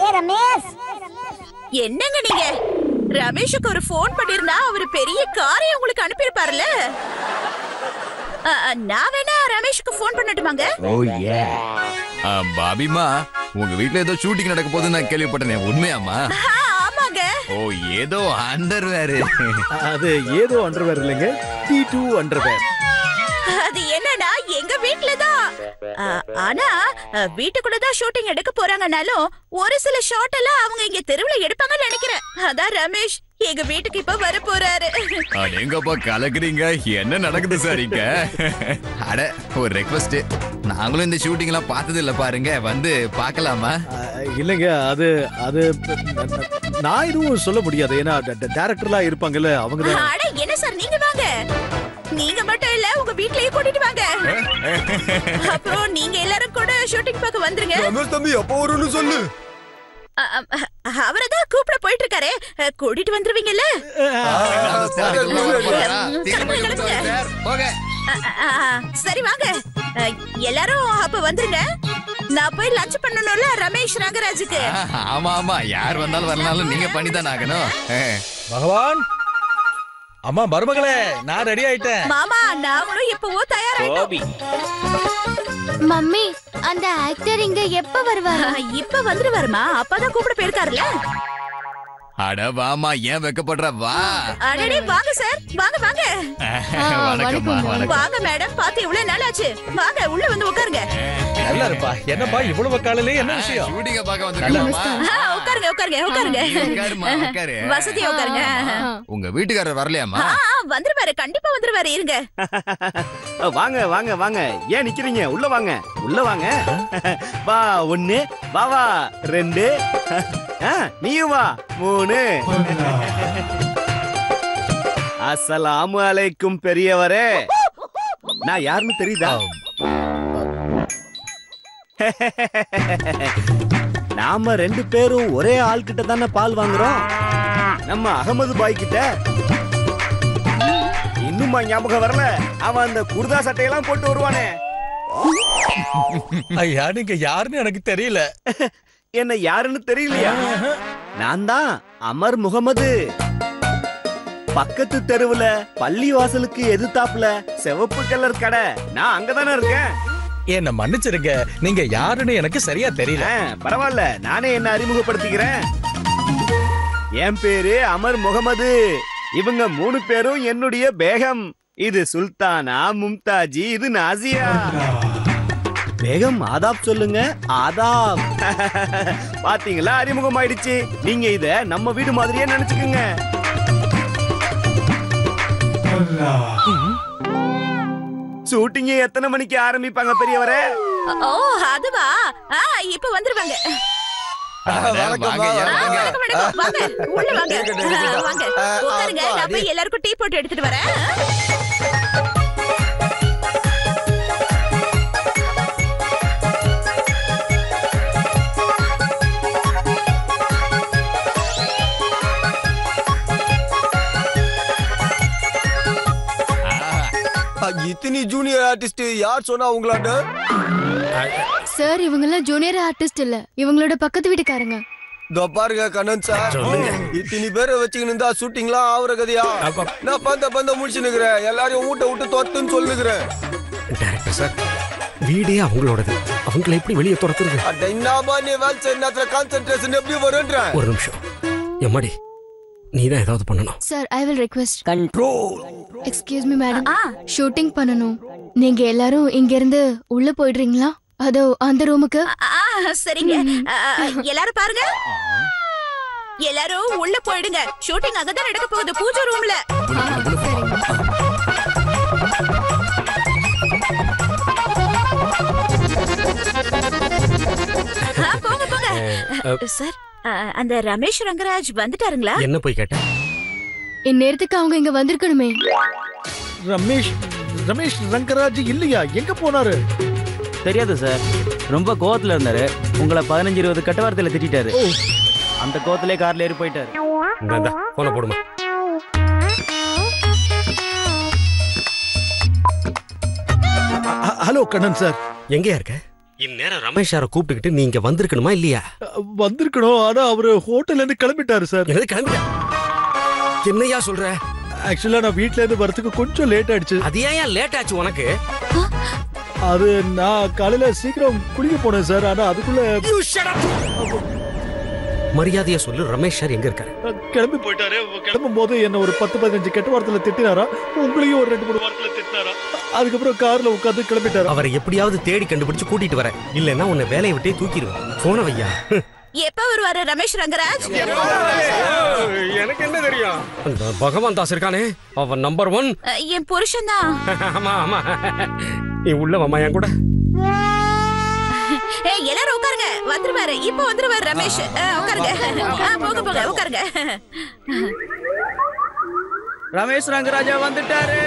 S5: என்னங்க நீங்க ரமேஷுக்கு ஒரு ஃபோன் பண்ணிருந்தா அவர் பெரிய காரை உங்களுக்கு அனுப்பியிருப்பாருல்ல அ, அ, நான் வேணா ரமேஷுக்கு ஃபோன் பண்ணட்டுமாங்க
S8: ஓ ஏ பாபிமா உங்க வீட்ல ஏதோ ஷூட்டிங் நடக்க போகுதுன்னு நான் கேள்விப்பட்டேனே உண்மையாமா
S5: ஆ, ஆமாங்க
S8: ஓ ஏதோ அண்டர்வேர்
S4: அது ஏதோ அண்டர்வேர் இல்லைங்க டி டூ அண்டர்வேர்
S5: அது என்னன்னா எங்க வீட்ல தான் ஆனா அ, வீட்டுக்குள்ளதான் ஷூட்டிங் எடுக்க போறாங்கனாலும் ஒரு சில ஷாட் எல்லாம் அவங்க இங்க தெருவுல எடுப்பாங்கன்னு நினைக்கிறேன் அதான் ரமேஷ் எங்க வீட்டுக்கு இப்ப வர போறாரு
S8: எங்கப்பா கலக்குறீங்க என்ன நடக்குது சார் இங்க அட ஒரு ரெக்வஸ்ட் நாங்களும் இந்த ஷூட்டிங் எல்லாம் பார்த்தது இல்ல பாருங்க வந்து பார்க்கலாமா
S4: இல்லைங்க அது அது நான் எதுவும் சொல்ல முடியாது ஏன்னா டேரக்டர்லாம் இருப்பாங்கல்ல அவங்க தான்
S5: அட என்ன சார் நீங்க வாங்க நீங்க மட்டும் இல்ல உங்க வீட்லயே கூட்டிட்டு வாங்க அப்புறம் நீங்க எல்லாரும் கூட ஷூட்டிங் பார்க்க வந்துருங்க
S7: ரமேஷ் தம்பி எப்போ வரும்னு சொல்லு
S5: அவரை தான் கூப்பிட போயிட்டு இருக்காரு அ, கூட்டிட்டு வந்துருவீங்கல்ல
S8: போக
S5: அ, அ, அ, சரி வாங்க அ, எல்லாரும் அப்ப வந்துருங்க நான் போய் லஞ்ச் பண்ணணும்ல ரமேஷ் ரங்கராஜுக்கு
S8: ஆமா ஆமா யார் வந்தாலும் வரனாலும் நீங்க பண்ணி தான் ஆகணும்
S1: பகவான் அம்மா மருமகளே நான் ரெடி ஆயிட்டேன்
S5: மாமா நாமளும் எப்பவோ தயாராயிட்டோம்
S2: மம்மி அந்த ஆக்டர் இங்க எப்ப வருவாரு
S5: அ, இப்ப வந்துருவாருமா அப்பதான் கூப்பிட போயிருக்காருல்ல
S8: அட வாமா ஏன் வெக்கப்படுற வா
S5: அடடே வாங்க சார் வாங்க வாங்க
S8: வணக்கம்மா வணக்கம்
S5: வாங்க மேடம் பார்த்து இவ்வளவு நாள் ஆச்சு வாங்க உள்ள வந்து உட்காருங்க
S1: நல்லா இருப்பா என்னப்பா இவ்வளவு காலையில என்ன விஷயம்
S8: ஷூட்டிங்க பார்க்க வந்திருக்கோமா
S5: ஆ, உட்காருங்க உட்காருங்க உட்காருங்க
S8: உட்காருமா உட்காரு
S5: வசதியா உட்காருங்க
S8: உங்க வீட்டுக்காரர் வரலையாமா
S5: ஆ, ஆ, வந்துருவாரு கண்டிப்பா வந்துருவாரு இருங்க
S9: வாங்க வாங்க வாங்க ஏன் நிக்கிறீங்க உள்ள வாங்க உள்ள வாங்க வா ஒண்ணு வா வா ரெண்டு ஆ, நீயும் வா மூணு அஸ்ஸலாமு அலைக்கும் பெரியவரே நான் யாருன்னு தெரியுதா நாம ரெண்டு பேரும் ஒரே ஆள் கிட்ட தானே பால் வாங்குறோம் நம்ம அகமது பாய் கிட்ட இன்னுமா ஞாபகம் வரல அவன் அந்த குர்தா சட்டையெல்லாம் போட்டு வருவானே
S1: ஐயா நீங்க யாருன்னு எனக்கு தெரியல
S9: என்ன யாருன்னு தெரியலையா நான் தான் அமர் முகமது பக்கத்து தெருவுல பள்ளி வாசலுக்கு எதிர்த்தாப்புல சிவப்பு கலர் கடை நான் அங்கதானே இருக்கேன்
S1: என்ன மன்னிச்சிருங்க நீங்க யாருன்னு எனக்கு சரியா தெரியல
S9: ஆ, பரவாயில்ல நானே என்ன அறிமுகப்படுத்திக்கிறேன் என் பேரு அமர் முகமது இவங்க மூணு பேரும் என்னுடைய பேகம் இது சுல்தானா மும்தாஜி இது நாசியா பேகம் ஆதாப் சொல்லுங்க ஆதாப் பாத்தீங்களா அறிமுகம் ஆயிடுச்சு நீங்க இத நம்ம வீடு மாதிரியே நினைச்சுக்குங்க ஷூட்டிங் எத்தனை மணிக்கு ஆரம்பிப்பாங்க பெரியவரே
S5: ஓ அதுவா ஆ இப்ப வந்துருவாங்க
S8: அட, வாங்க, ஏன்
S5: ஆ,
S8: வாங்க.
S5: வணக்கம், வணக்கம். வாங்க உள்ள வாங்க
S7: இருக்கட்டும்,
S5: ஆ,
S7: இருக்கட்டும்.
S5: வாங்க
S7: ஆ,
S5: உட்காருங்க
S7: அப்பா,
S5: நான் போய் எல்லாருக்கும் டீ போட்டு எடுத்துட்டு வரேன்
S7: இத்தனி ஜூனியர் ஆர்டிஸ்ட் யார் சொன்னா உங்களாட்ட
S2: சார் இவங்க எல்லாம் ஜூனியர் ஆர்டிஸ்ட் இல்ல இவங்களோட பக்கத்து வீட்டுக்காரங்க
S7: இதோ பாருங்க கண்ணன் சார் இத்தனி பேரை வச்சுக்கிட்டு இருந்தா ஷூட்டிங்லாம் ஆகுற கதையா நான் பந்த பந்த முடிச்சு நிக்கிறேன் எல்லாரையும் ஊட்ட விட்டு தொத்துன்னு சொல்லுகிறேன்
S3: டைரக்டர் சார் வீடே அவங்களோடது அவங்கள எப்படி வெளியே துரத்துறது
S7: அட என்னமா நீ வேலை செய்ய நேரத்துல கான்சென்ட்ரேஷன் எப்படி வரும்ன்ற
S3: ஒரு நிமிஷம் எம்மாடி நீ தான் ஏதாவது பண்ணணும்
S2: sir I will request
S3: control
S2: excuse me madam
S5: ஆ
S2: ஷூட்டிங் பண்ணணும் நீங்க எல்லாரும் இங்க இருந்து உள்ள போயிடுறீங்களா அதோ அந்த ரூமுக்கு
S5: ஆ, சரிங்க ஆ, ஆ, எல்லாரும் பாருங்க எல்லாரும் உள்ள போயிடுங்க ஷூட்டிங் அங்கதான் நடக்க போகுது பூஜை ரூம்ல போங்க போங்க சார் ஆ, அந்த ரமேஷ் ரங்கராஜ் வந்துட்டாருங்களா
S3: என்ன போய் கேட்ட
S2: இந்நேரத்துக்கு அவங்க இங்க வந்திருக்கணுமே
S4: ரமேஷ் ரமேஷ் ரங்கராஜ் இல்லையா எங்க போனாரு
S9: தெரியாது சார்
S10: ரொம்ப கோவத்துல இருந்தாரு உங்களை பதினஞ்சு இருபது கட்ட வார்த்தையில திட்டாரு அந்த கோவத்திலே கார்ல ஏறி போயிட்டாரு
S3: இந்தா போன போடுமா
S4: அ- ஹலோ கண்ணன் சார்
S3: எங்கேயா இருக்க இந்நேரம் ரமேஷ் சாரை கூப்பிட்டுக்கிட்டு நீ இங்க வந்திருக்கணுமா இல்லையா
S4: வந்திருக்கணும் ஆனா அவரு ஹோட்டல்ல இருந்து கிளம்பிட்டாரு சார்
S3: என்னது கிளம்பிட்டா என்னையா சொல்ற
S4: ஆக்சுவலா நான் வீட்ல இருந்து வரதுக்கு கொஞ்சம் லேட் ஆயிடுச்சு
S3: அது ஏன் லேட் ஆச்சு உனக்கு
S4: அது நான் காலையில சீக்கிரம் குளிக்க போனேன் சார் ஆனா அதுக்குள்ள
S3: You shut up! மரியாதையா சொல்லு ரமேஷ் சார் எங்க இருக்காரு
S4: கிளம்பி போயிட்டாரு கிளம்பும் போது என்ன ஒரு பத்து பதினஞ்சு கெட்ட வாரத்துல திட்டினாரா உங்களையும் ஒரு ரெண்டு மூணு வாரத்துல திட்டினாரா அதுக்கப்புறம் கார்ல உட்காந்து கிளம்பிட்டாரா
S3: அவரை எப்படியாவது தேடி கண்டுபிடிச்சு கூட்டிட்டு வரேன் இல்லைன்னா உன்னை வேலையை விட்டே தூக்கிடுவேன் போன வையா
S5: எப்ப வருவாரு ரமேஷ் ரங்கராஜ்
S3: எனக்கு என்ன தெரியும் அந்த பகவான் தாஸ் இருக்கானே அவன் நம்பர் ஒன்
S5: அஹ், என் புருஷன் தான்
S3: ஆமா ஆமா நீ உள்ள வாமா என் கூட
S5: ஏய் எல்லாரும் உட்காருங்க வந்துருவாரு இப்போ வந்துருவாரு ரமேஷ் அஹ், உட்காருங்க அஹ், போங்க போங்க உட்காருங்க
S10: ரமேஷ் ரங்கராஜா வந்துட்டாரு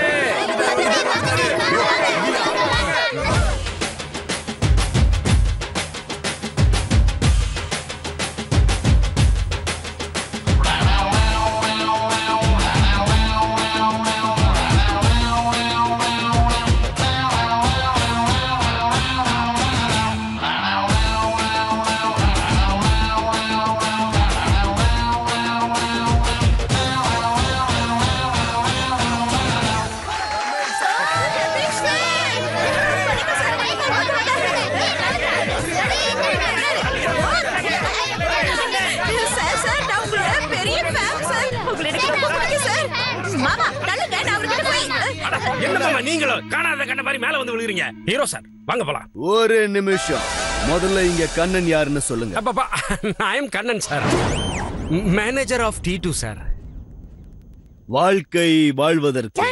S5: சார் சார் நான் உங்களோட பெரிய ஃபேன் சார் உங்களை எனக்கு ரொம்ப பிடிக்கும் சார் மாமா தள்ளுங்க நான் அவர்கிட்ட போய்
S3: என்ன மாமா நீங்களும் காணாத கண்ட மாதிரி மேல வந்து விழுகிறீங்க ஹீரோ சார் வாங்க போலாம்
S7: ஒரு நிமிஷம் முதல்ல இங்க கண்ணன் யாருன்னு சொல்லுங்க
S3: அப்பப்பா I am Kannan sir manager of T two sir
S7: வாழ்க்கை வாழ்வதற்கு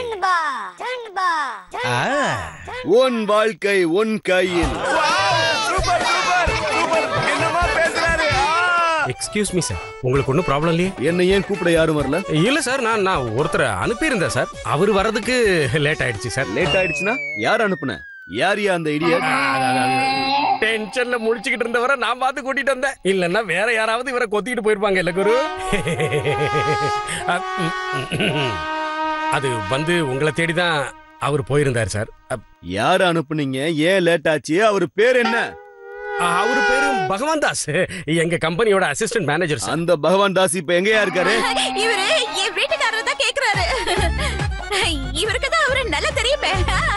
S7: உன் வாழ்க்கை உன் கையில்
S9: என்னமா பேசுறாரு
S3: எக்ஸ்கியூஸ் மீ சார் உங்களுக்கு ஒன்றும் ப்ராப்ளம் இல்லையே
S7: என்ன ஏன் கூப்பிட யாரும் வரல
S3: இல்ல சார் நான் நான் ஒருத்தரை அனுப்பியிருந்தேன் சார் அவர் வர்றதுக்கு லேட் ஆயிடுச்சு சார்
S7: லேட் ஆயிடுச்சுன்னா யார் அனுப்புன யார் யா அந்த இடியட்
S3: டென்ஷன்ல முழிச்சுக்கிட்டு இருந்தவரை நான் பார்த்து கூட்டிட்டு வந்தேன் இல்லன்னா வேற யாராவது இவரை கொத்திட்டு போயிருப்பாங்க இல்ல குரு அது வந்து உங்களை தேடி தான் அவர் போயிருந்தார் சார் அப்-
S7: யார் அனுப்புனீங்க ஏன் லேட் ஆச்சு அவர் பேர் என்ன
S3: அவர் பேரு பகவான் தாஸ் எங்க கம்பெனியோட அசிஸ்டன்ட் மேனேஜர் சார்
S7: அந்த பகவான் தாஸ் இப்ப எங்கயா இருக்காரு
S5: இவரு என் வீட்டுக்காரர் தான் கேக்குறாரு இவருக்கு தான் அவரு நல்லா தெரியுமே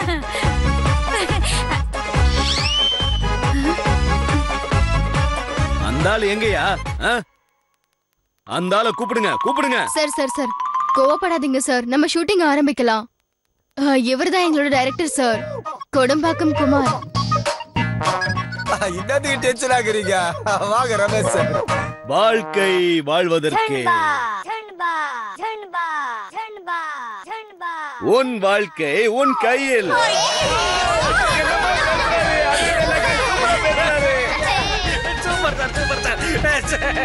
S7: அந்த ஆள் எங்கயா ஆ? அந்த ஆளை கூப்பிடுங்க கூப்பிடுங்க
S2: சார் சார் சார் கோவப்படாதீங்க சார் நம்ம ஷூட்டிங் ஆரம்பிக்கலாம் இவர் தான் எங்களோட டைரக்டர் சார் கொடம்பாக்கம் குமார்
S11: என்னத்துக்கு டென்ஷன் ஆகுறீங்க வாங்க ரமேஷ் சார்
S7: வாழ்க்கை வாழ்வதற்கு உன் வாழ்க்கை உன் கையில்
S3: சூப்பர் சார் சூப்பர் சார்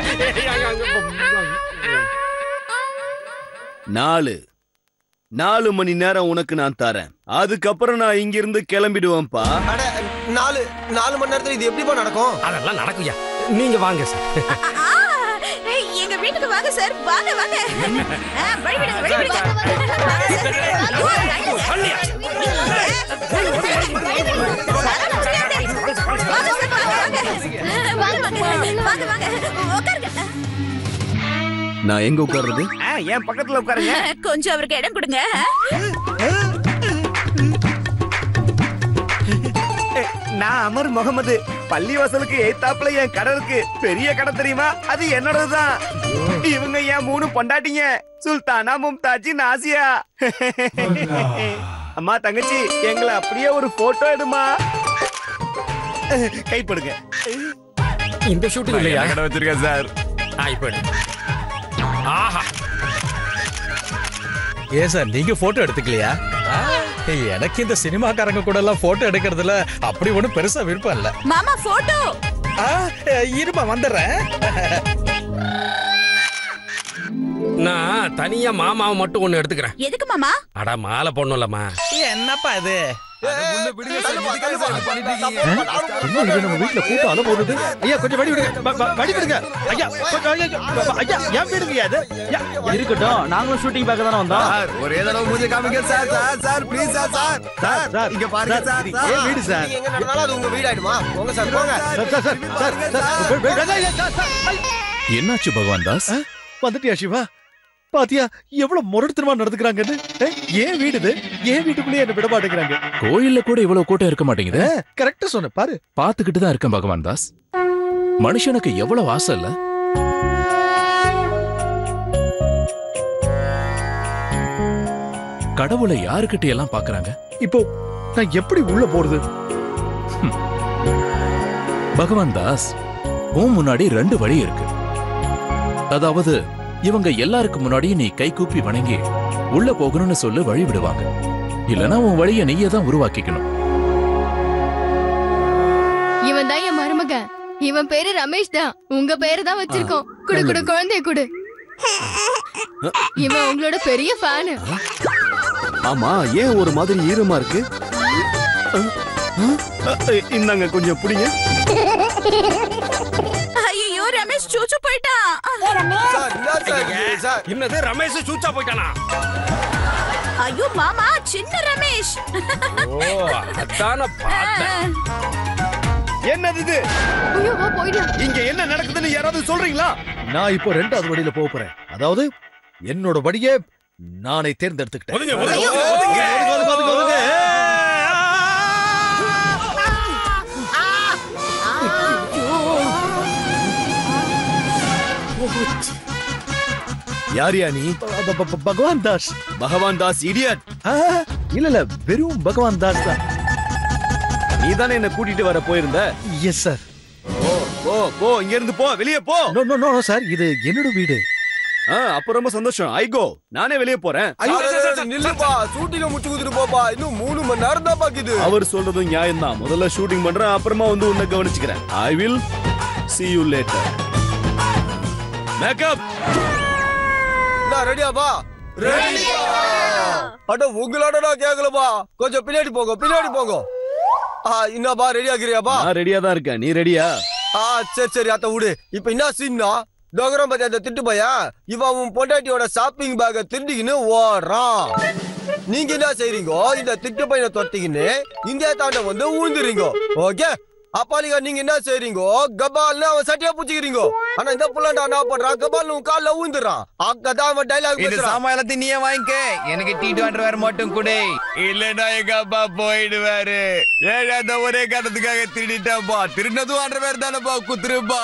S7: நாலு நாலு மணி நேரம் உனக்கு நான் தரேன் அதுக்கப்புறம் நான் இங்கிருந்து கிளம்பிடுவேன்ப்பா
S11: அட நாலு நாலு மணி நேரத்துல இது எப்படிப்பா நடக்கும்
S3: அதெல்லாம் நடக்கும்யா நீங்க வாங்க சார்
S5: ஆ, ஏய், எங்க வீட்டுக்கு வாங்க சார் வாங்க வாங்க ஆ, வழி விடுங்க வழி விடுங்க வாங்க சார். ஐயோ, தள்ளுங்க. வர முடியாது. வாங்க சார், வாங்க, வாங்க. வாங்க, வாங்க, வாங்க, வாங்க. உட்காருங்க.
S7: நான் எங்க உட்கார்றது
S9: ஆ, என் பக்கத்துல உட்காருங்க
S5: கொஞ்சம் அவருக்கு இடம் கொடுங்க
S9: நான் அமர் முகமது பள்ளிவாசலுக்கு எய்தாப்புல என் கடை இருக்கு பெரிய கடை தெரியுமா அது என்னோடதுதான் இவங்க என் மூணு பொண்டாட்டிங்க சுல்தானா மும்தாஜி நாசியா அம்மா தங்கச்சி எங்களை அப்படியே ஒரு போட்டோ எடுமா கைப்படுங்க
S3: இந்த ஷூட்டிங் இல்லையா
S8: கடை வச்சிருக்கேன் சார்
S3: ஆ, இப்ப எடு. ஆஹா
S1: ஏன் சார் நீங்க போட்டோ எடுத்துக்கலையா ஏய், எனக்கு இந்த சினிமாக்காரங்க கூட எல்லாம் போட்டோ எடுக்கிறதுல அப்படி ஒண்ணும் பெருசா விருப்பம் இல்ல
S5: மாமா போட்டோ
S1: ஆ, இருமா வந்துடுறேன்
S3: நான் தனியா மாமாவை மட்டும் ஒண்ணு எடுத்துக்கிறேன்
S5: எதுக்கு மாமா
S3: அட மாலை பொண்ணுலம்மா
S1: என்னப்பா இது
S4: என்ன இது நம்ம வீட்டுல கூட்டம் அலை போடுது ஐயா கொஞ்சம் வடி விடுங்க வ- வ- வடி விடுங்க ஐயா கொஞ்சம் ஐயா, ஐயா, ஐயா ஏன் விடுங்க அது ஐயா,
S10: இருக்கட்டும் நாங்களும் ஷூட்டிங் பார்க்க தானே வந்தோம்
S8: சார் ஒரே தடவை மூஞ்சி காமிங்க sir sir sir please sir sir
S4: sir sir
S8: இங்க பாருங்க சார்
S4: இது ஏன் வீடு சார்
S11: நீங்க எங்க நடந்தாலும் அது உங்க வீடு ஆயிடுமா போங்க சார் போங்க
S4: sir sir sir sir sir வே- வே- வேண்டாம், ஐயா, சார், சார், ஐ.
S6: என்னாச்சு பகவான் தாஸ்
S4: வந்துட்டியா சிவா பாத்தியா எவ்வளவு முரட்டுத்தனமா நடந்துக்கிறாங்கன்னு ஏ, ஏன் வீடு இது ஏன் வீட்டுக்குள்ளேயே என்ன விட மாட்டேங்கிறாங்க
S6: கோயில்ல கூட இவ்வளவு கூட்டம் இருக்க மாட்டேங்குது
S4: கரெக்டா சொன்ன பாரு
S6: பாத்துக்கிட்டு தான் இருக்கேன் பகவான் தாஸ் மனுஷனுக்கு எவ்வளவு ஆசை இல்ல கடவுளை யாருக்கிட்ட எல்லாம் பாக்குறாங்க
S4: இப்போ நான் எப்படி உள்ள போறது
S6: பகவான் தாஸ் உன் முன்னாடி ரெண்டு வழி இருக்கு அதாவது இவங்க எல்லாருக்கு முன்னாடியும் நீ கை கூப்பி வணங்கி உள்ள போகணும்னு சொல்லி வழி விடுவாங்க இல்லனா உன் வழியை நீயே தான் உருவாக்கிக்கணும்
S2: இவன் தான் என் மருமகன் இவன் பேரு ரமேஷ் தான் உங்க பேரு தான் வச்சிருக்கோம் குடு குடு குழந்தைய குடு இவன் உங்களோட பெரிய ஃபேனு
S9: ஆமா ஏன் ஒரு மாதிரி ஈரமா இருக்கு இந்தாங்க கொஞ்சம் புடிங்க
S5: ஐயோ ரமேஷ் சூச்சு போயிட்டான்
S11: சார் என்ன சார் இது? சார்
S3: என்னது ரமேஷ் சூச்சா போயிட்டானா
S5: ஐயோ மாமா சின்ன ரமேஷ்
S3: ஓ அதான பார்த்தேன்
S9: என்னது இது
S2: ஐயோ வா போயிடலாம்
S9: இங்க என்ன நடக்குதுன்னு யாராவது சொல்றீங்களா
S4: நான் இப்போ ரெண்டாவது வழியில போக போறேன் அதாவது என்னோட வழியை நானே தேர்ந்தெடுத்துக்கிட்டேன்
S3: ஒதுங்க, ஒதுங்க,
S4: ஒதுங்க,
S3: ஒதுங்க.
S4: ஒதுங்க, ஒதுங்க, ஒதுங்க.
S9: யாரியா நீ
S4: ப- ப- ப- பகவான் தாஸ்
S9: பகவான் தாஸ் இடியட்
S4: ஆ, இல்ல இல்ல வெறும் பகவான் தாஸ் தான்
S9: நீ தானே என்ன கூட்டிட்டு வர போயிருந்த
S4: எஸ் சார்
S9: போ போ போ இங்க இருந்து போ வெளியே போ
S4: நோ நோ நோ சார் இது என்னோட வீடு
S9: ஆ, அப்ப ரொம்ப சந்தோஷம் ஐ கோ நானே வெளியே போறேன்
S11: ஐயோ, நில்லுப்பா ஷூட்டிங்க முடிச்சு கொடுத்துட்டு போப்பா இன்னும் மூணு மணி நேரம் தான் பாக்குது
S9: அவர் சொல்றதும் நியாயம் தான் முதல்ல ஷூட்டிங் பண்றேன் அப்புறமா வந்து உன்னை கவனிச்சுக்கிறேன் I will see you later makeup
S11: நான் ரெடியாப்பா ரெடி அட உங்களோட நான் கேக்கலப்பா கொஞ்சம் பின்னாடி போங்க பின்னாடி போங்க ஆ என்னப்பா ரெடி ஆகிறியாப்பா
S9: நான் ரெடியா தான் இருக்கேன் நீ ரெடியா
S11: ஆ சரி சரி அத்த விடு இப்ப என்ன சீன்னா டோகரம் பத்தி அந்த திட்டு பையா இவன் உன் பொண்டாட்டியோட ஷாப்பிங் பேக்க திருடிக்கின்னு ஓடுறான் நீங்க என்ன செய்றீங்க இந்த திட்டு பையனை தொட்டிக்கின்னு இந்தியா தாண்ட வந்து ஊந்துறீங்க ஓகே அப்பாலிகா நீங்க என்ன செய்றீங்க கபால்னு அவன் சட்டியா பூச்சிக்கிறீங்க ஆனா இந்த புள்ளண்டா என்ன பண்றான் கபால் உன் கால்ல ஊந்துறான் அங்கதான் அவன் டைலாக்
S8: இந்த
S11: பேசுறான்
S8: சாமான் நீயே வாங்கிக்க எனக்கு டீ டுவெண்ட்டி வேற மட்டும் கொடு இல்லன்னா எங்க அப்பா போயிடுவாரு ஏழா அந்த ஒரே காரணத்துக்காக திருடிட்டாப்பா திருடினதும் ஆண்டர் வேற தானப்பா குத்துருப்பா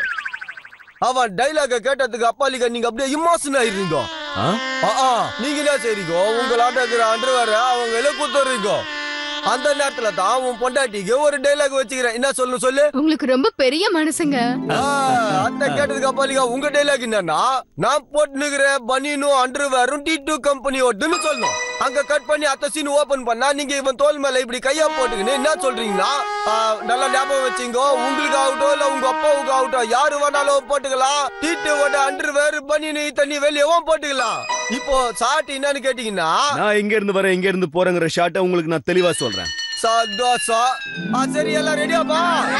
S11: அவன் டைலாக கேட்டதுக்கு அப்பாலிகா நீங்க அப்படியே இமோஷன் ஆயிருந்தீங்க
S9: ஆ?
S11: ஆ, ஆ, நீங்க என்ன செய்றீங்க உங்களாட்ட இருக்கிற அண்டர்வேர அவங்க எல்லாம் குத்துறீங்க அந்த நேரத்துல தான் உன் பொண்டாட்டிக்கு ஒரு டைலாக் வச்சுக்கிறேன் என்ன சொல்லணும் சொல்லு
S2: உங்களுக்கு ரொம்ப பெரிய மனசுங்க
S11: ஆ, அந்த கேட்டதுக்கு அப்பாலிகா உங்க டைலாக் என்னன்னா நான் போட்டுனுக்கிற பனியனும் அண்டர்வேரும் டி டூ கம்பெனியோடுன்னு சொல்லணும் அங்க கட் பண்ணி அத்த சீன் ஓபன் பண்ணா நீங்க இவன் தோல் மேல இப்படி கையா போட்டுக்கின்னு என்ன சொல்றீங்கன்னா ஆ, நல்லா ஞாபகம் வச்சுங்க உங்களுக்கு ஆகட்டும் இல்ல உங்க அப்பாவுக்கு ஆகட்டும் யாரு வேணாலும் போட்டுக்கலாம் டீட்டோட அண்டர்வேர் பனியனு தண்ணி வெளியவும் போட்டுக்கலாம் இப்போ சாட்டி என்னன்னு கேட்டீங்கன்னா
S9: நான் எங்க இருந்து வரேன் எங்க இருந்து போறேங்கிற ஷாட்டை உங்களுக்கு நான் தெளிவா சொல்றேன்
S11: சந்தோஷம் ஆ, சரி எல்லாம் ரெடியாப்பா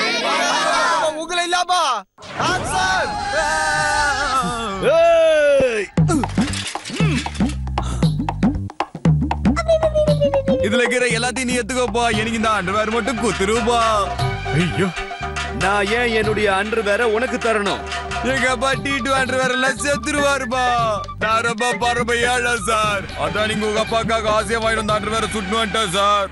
S11: உங்களை இல்லாப்பா ஆக்சன்
S9: ஏய்!
S8: இதுல இருக்கிற எல்லாத்தையும் நீ எடுத்துக்கோப்பா எனக்கு இந்த ஆண்டர் வேற மட்டும் குத்துருப்பா
S9: ஐயோ நான் ஏன் என்னுடைய அண்டர் வேற உனக்கு தரணும்
S8: எங்க அப்பா டீ டுவெண்ட்டி வேற எல்லாம் செத்துருவாருப்பா நான் ரொம்ப பரமையாள சார் அதான் நீங்க உங்க அப்பாக்காக ஆசையா வாங்கி வந்து ஆண்டர் வேற சுட்டு வந்துட்டேன் சார்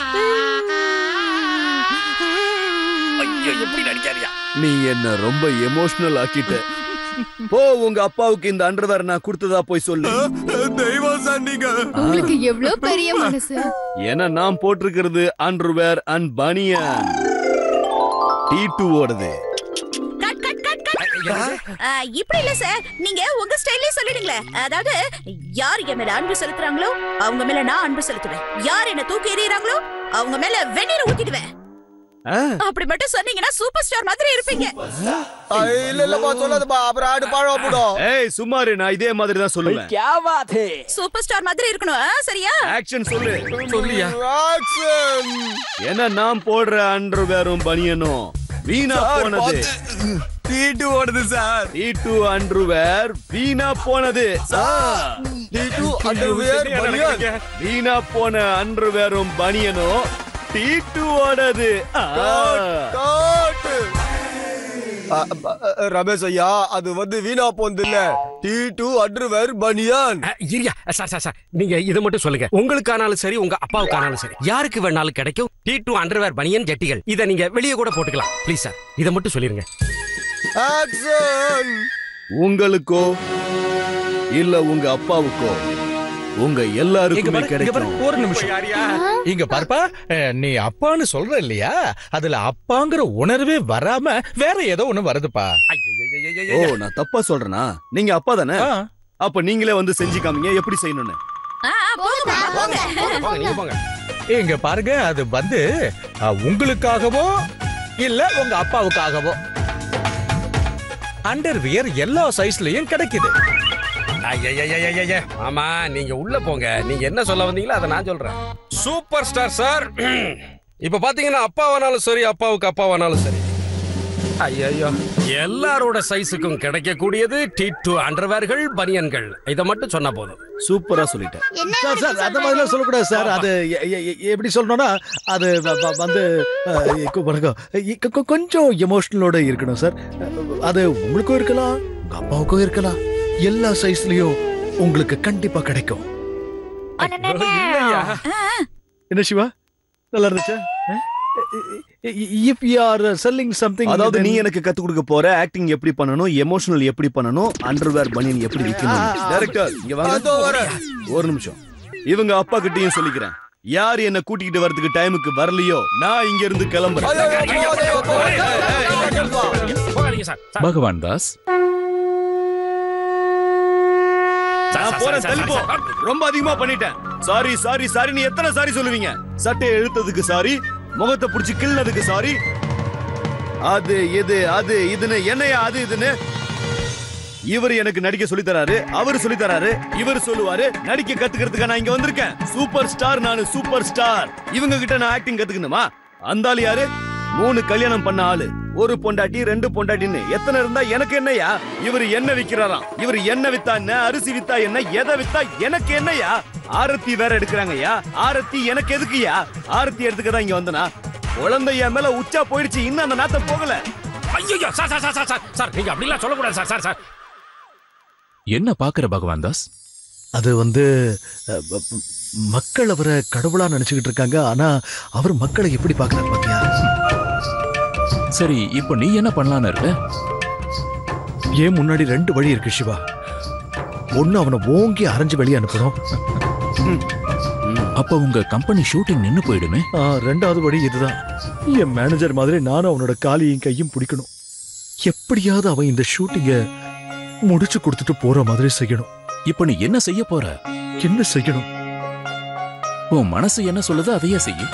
S3: எப்படி நடிக்காரியா
S9: நீ என்ன ரொம்ப எமோஷனல் ஆக்கிட்ட போ உங்க அப்பாவுக்கு இந்த அண்டர் வேற நான் கொடுத்ததா போய் சொல்லு
S8: தெய்வம் சார் நீங்க
S2: உங்களுக்கு எவ்வளவு பெரிய மனசு
S9: ஏன்னா நான் போட்டிருக்கிறது underwear and banian T two ஓடுது
S5: கட் கட் கட் கட் ஆ, இப்படி இல்ல சார் நீங்க உங்க ஸ்டைல்லே சொல்லிடுங்களே அதாவது யார் என் மேல அன்பு செலுத்துறாங்களோ அவங்க மேல நான் அன்பு செலுத்துவேன் யார் என்ன தூக்கி எறியறாங்களோ அவங்க மேல வெந்நீர் ஊத்திடுவேன் அப்படி மட்டும் சொன்னீங்கன்னா சூப்பர் ஸ்டார் மாதிரி இருப்பீங்க
S11: ஆ, இல்ல இல்லப்பா சொல்லாதப்பா அப்புறம் ஆடு பாழா போடும்
S9: ஏய் சுமாரு நான் இதே மாதிரி தான் சொல்லுவேன்
S5: சூப்பர் ஸ்டார் மாதிரி இருக்கணும் ஆ, சரியா
S9: ஆக்ஷன் சொல்லு
S3: சொல்லியா
S11: ஆக்ஷன்
S9: ஏன்னா நான் போடுற அண்டர்வேரும் பனியனும் வீணா போனது
S8: டீட்டு ஓடுது சார்
S9: டி டூ அண்டர்வேர் வீணா போனது
S11: டீட்டு அண்டர்வேர் பனியன்
S9: வீணா போன அண்டர்வேரும் பனியனும் டி டூ ஓடது
S11: காட்டு ஆ, ப- ரமேஷ் ஐயா அது வந்து வீணா போந்து இல்ல டி டூ அண்டர்வேர் பனியன்
S3: அஹ், இருயா சார் சார் சார் நீங்க இதை மட்டும் சொல்லுங்க உங்களுக்கானாலும் சரி உங்க அப்பாவுக்கானாலும் சரி யாருக்கு வேணாலும் கிடைக்கும் டி டூ அண்டர்வேர் பனியன் ஜட்டிகள் இதை நீங்க வெளியே கூட போட்டுக்கலாம் ப்ளீஸ் சார் இதை மட்டும் சொல்லிருங்க
S11: ஆக்ஷன்
S9: உங்களுக்கோ இல்ல உங்க அப்பாவுக்கோ உங்க
S1: இங்க
S9: எல்லாருக்குமே
S1: பாரு, இங்க பாரு,
S9: கிடைக்கும்
S1: ஒரு நிமிஷம் இங்க பாருப்பா அஹ், நீ அப்பான்னு சொல்ற இல்லையா அதுல அப்பாங்கிற உணர்வே வராம வேற ஏதோ ஒண்ணு வருதுப்பா
S9: ஓ நான் தப்பா சொல்றேனா நீங்க அப்பா தானே
S1: ஆ.
S9: அப்ப நீங்களே வந்து செஞ்சு காமிங்க எப்படி செய்யணும்னு
S5: ஆ, ஆ, போங்கப்பா, போங்க
S3: போங்க நீங்க போங்க
S1: இங்க பாருங்க அது வந்து அஹ், உங்களுக்காகவோ இல்ல உங்க அப்பாவுக்காகவோ அண்டர்வியர் எல்லா சைஸ்லயும் கிடைக்குது
S3: ஐயையையையைய. ஆமா நீங்க உள்ள போங்க நீங்க என்ன சொல்ல வந்தீங்களோ அதை நான் சொல்றேன் சூப்பர் ஸ்டார் சார் இப்ப பாத்தீங்கன்னா அப்பாவானாலும் சரி அப்பாவுக்கு அப்பாவானாலும் சரி ஐயோ எல்லாரோட சைஸுக்கும் கிடைக்கக்கூடியது டி டூ அண்டர்வேர்கள் பனியன்கள் இதை மட்டும் சொன்னா போதும்
S9: சூப்பரா சொல்லிட்டேன்
S4: சார் சார் அந்த மாதிரிலாம் சொல்லக்கூடாது சார் அது எ- எ- எ- எப்படி சொல்லணும்னா அது வ- வ- வந்து அஹ், கொ- வணக்கம் இ- கொ- கொ- கொஞ்சம் எமோஷனலோட இருக்கணும் சார் அது உங்களுக்கும் இருக்கலாம் உங்க அப்பாவுக்கும் இருக்கலாம் எல்லா சைஸ்லயும் உங்களுக்கு கண்டிப்பா கிடைக்கும் என்ன சிவா நல்லா இருந்துச்சா if you are selling something
S9: அதாவது நீ எனக்கு கத்து கொடுக்க போற ஆக்டிங் எப்படி பண்ணணும் எமோஷனல் எப்படி பண்ணணும் அண்டர்வேர் பனியன் எப்படி விக்கணும் டைரக்டர் இங்க
S11: அதோ
S9: வாங்க
S11: வரேன்.
S9: ஒரு நிமிஷம் இவங்க அப்பா கிட்டயும் சொல்லிக்கிறேன் யார் என்ன கூட்டிக்கிட்டு வரதுக்கு டைமுக்கு வரலையோ நான் இங்க இருந்து கிளம்புறேன்
S11: ஐயோ, ஐயோ, போகாதே, போகாதே.
S3: போகாதீங்க sir sir.
S6: Bhagwan Das
S3: sir,
S9: நான்
S3: சார்,
S9: போறேன்
S3: சார்,
S9: தள்ளிப்போ
S3: சார்,
S9: ரொம்ப அதிகமா பண்ணிட்டேன் சாரி சாரி சாரி நீ எத்தனை சாரி சொல்லுவீங்க சட்டையை இழுத்ததுக்கு சாரி முகத்தை புடிச்சு கிள்ளதுக்கு சாரி அது இது அது இதுன்னு என்னையா அது இதுன்னு இவர் எனக்கு நடிக்க சொல்லி தராரு அவர் சொல்லி தராரு இவர் சொல்லுவாரு நடிக்க கத்துக்கிறதுக்கு நான் இங்க வந்திருக்கேன் சூப்பர் ஸ்டார் நானு சூப்பர் ஸ்டார் இவங்க கிட்ட நான் ஆக்டிங் கத்துக்கணுமா அந்த ஆளு யாரு மூணு கல்யாணம் பண்ண ஆளு ஒரு பொண்டாட்டி ரெண்டு பொண்டாட்டின்னு எத்தனை இருந்தா எனக்கு என்னையா இவர் என்ன விக்கிறாராம் இவர் என்ன வித்தா என்ன அரிசி வித்தா என்ன எதை வித்தா எனக்கு என்னையா ஆரத்தி வேற எடுக்கிறாங்கய்யா ஆரத்தி எனக்கு எதுக்குயா ஆரத்தி எடுத்துக்க தான் இங்க வந்தனா குழந்தை என் மேல உச்சா போயிடுச்சு இன்னும் அந்த நாத்தம் போகல
S3: ஐயோ sir sir sir sir sir sir நீங்க அப்படிலாம் சொல்லக்கூடாது சார் சார் சார்
S6: என்ன பாக்குற பகவான் தாஸ்
S4: அது வந்து அஹ், ப- ப- மக்கள் அவரை கடவுளா நினைச்சுக்கிட்டு இருக்காங்க ஆனா அவர் மக்களை எப்படி பார்க்கறாரு பாத்தியா
S6: சரி இப்போ நீ என்ன பண்ணலான்னு இருக்க
S4: ஏன் முன்னாடி ரெண்டு வழி இருக்கு சிவா ஒண்ணு அவனை ஓங்கி அரைஞ்சு வெளியே அனுப்பணும்
S6: அப்ப உங்க கம்பெனி ஷூட்டிங் நின்னு போயிடுமே
S4: ஆ, ரெண்டாவது வழி இதுதான் என் மேனேஜர் மாதிரி நானும் அவனோட காலையும் கையும் பிடிக்கணும் எப்படியாவது அவன் இந்த ஷூட்டிங்க முடிச்சு கொடுத்துட்டு போற மாதிரி செய்யணும்
S6: இப்ப நீ என்ன செய்ய போற
S4: என்ன செய்யணும்
S6: உன் மனசு என்ன சொல்லுதோ அதையே செய்யு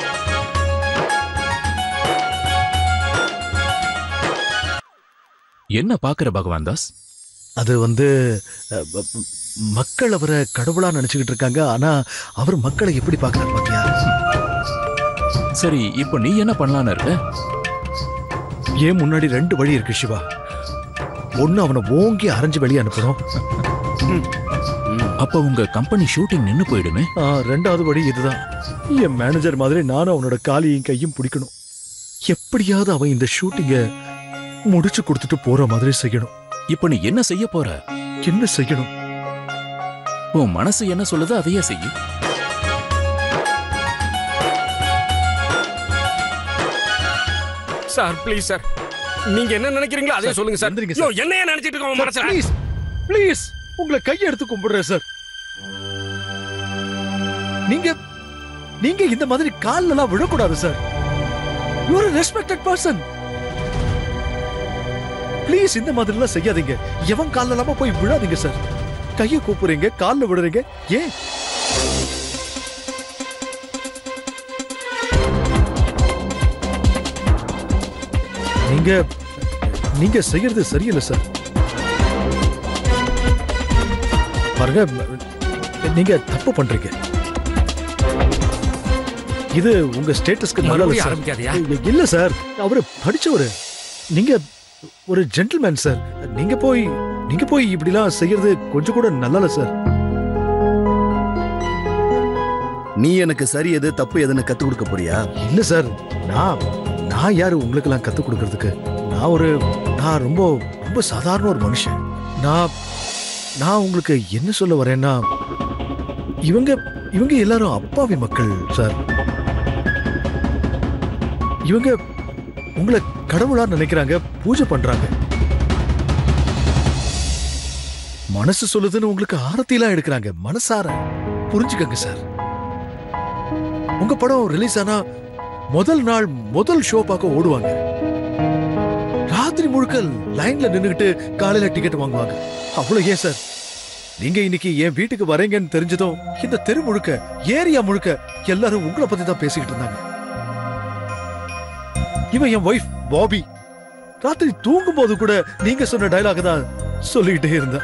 S6: என்ன பாக்குற பகவான் தாஸ்
S4: அது வந்து அஹ், ப- ப- மக்கள் அவரை கடவுளா நினைச்சுக்கிட்டு இருக்காங்க ஆனா அவர் மக்களை எப்படி பார்க்கறாரு பாத்தியா
S6: சரி இப்போ நீ என்ன பண்ணலான்னு இருக்க
S4: ஏன் முன்னாடி ரெண்டு வழி இருக்கு சிவா ஒண்ணு அவனை ஓங்கி அரைஞ்சு வெளியே அனுப்பணும்
S6: அப்ப உங்க கம்பெனி ஷூட்டிங் நின்னு போயிடுமே
S4: ஆ, ரெண்டாவது வழி இதுதான் என் மேனேஜர் மாதிரி நானும் அவனோட காலையும் கையும் பிடிக்கணும் எப்படியாவது அவன் இந்த ஷூட்டிங்க முடிச்சு கொடுத்துட்டு போற மாதிரி செய்யணும்
S6: இப்ப நீ என்ன செய்ய போற
S4: என்ன செய்யணும்
S6: உன் மனசு என்ன சொல்லுதோ அதையே செய்யு
S3: சார் ப்ளீஸ் சார் நீங்க என்ன நினைக்கிறீங்களோ அதே
S4: சார்,
S3: சொல்லுங்க சார்
S4: எந்திரிங்க
S3: ஐயோ,
S4: சார்.
S3: என்னைய நினைச்சிட்டு இருக்கோம் உன் மனசுல
S4: ப்ளீஸ் ப்ளீஸ் உங்களை கையெடுத்து கும்பிடுறேன் சார் நீங்க நீங்க இந்த மாதிரி கால்ல எல்லாம் விழக்கூடாது sir you are respected person please இந்த மாதிரி எல்லாம் செய்யாதீங்க எவன் கால்ல இல்லாம போய் விழாதீங்க சார் கைய கூப்பிடுறீங்க கால்ல விடுறீங்க ஏன் நீங்க நீங்க செய்யறது சரியில்லை சார் பாருங்க நீங்க தப்பு பண்றீங்க இது உங்க ஸ்டேட்டஸ்க்கு நல்லது
S3: மறுபடியும்
S4: சார்.
S3: ஆரம்பிக்காதயா?
S4: இல்ல சார் அவரு படிச்சவரு நீங்க ஒரு ஜென்டில்மேன் சார் நீங்க போய் நீங்க போய் இப்படிலாம் செய்யறது கொஞ்சம் கூட நல்லல சார்
S12: நீ எனக்கு சரி எது தப்பு எதுன்னு கத்து கொடுக்க போறியா
S4: இல்ல சார் நான் நான் யாரு உங்களுக்கெல்லாம் கத்து கொடுக்கறதுக்கு நான் ஒரு நான் ரொம்ப ரொம்ப சாதாரண ஒரு மனுஷன் நான் நான் உங்களுக்கு என்ன சொல்ல வரேன்னா இவங்க இவங்க எல்லாரும் அப்பாவி மக்கள் சார் இவங்க உங்களை கடவுளா நினைக்கிறாங்க பூஜை பண்றாங்க மனசு சொல்லுதுன்னு உங்களுக்கு ஆரத்திலாம் எடுக்கிறாங்க மனசார புரிஞ்சுக்கங்க சார் உங்க படம் ரிலீஸ் ஆனா முதல் நாள் முதல் ஷோ பார்க்க ஓடுவாங்க ராத்திரி முழுக்க லைன்ல நின்னுகிட்டு காலையில டிக்கெட் வாங்குவாங்க அவ்வளவு ஏன் சார் நீங்க இன்னைக்கு என் வீட்டுக்கு வரீங்கன்னு தெரிஞ்சதும் இந்த தெரு முழுக்க ஏரியா முழுக்க எல்லாரும் உங்களை பத்தி தான் பேசிக்கிட்டு இருந்தாங்க இவன் என் ஒய்ஃப் பாபி ராத்திரி தூங்கும் போது கூட நீங்க சொன்ன டயலாக் தான் சொல்லிக்கிட்டே இருந்தா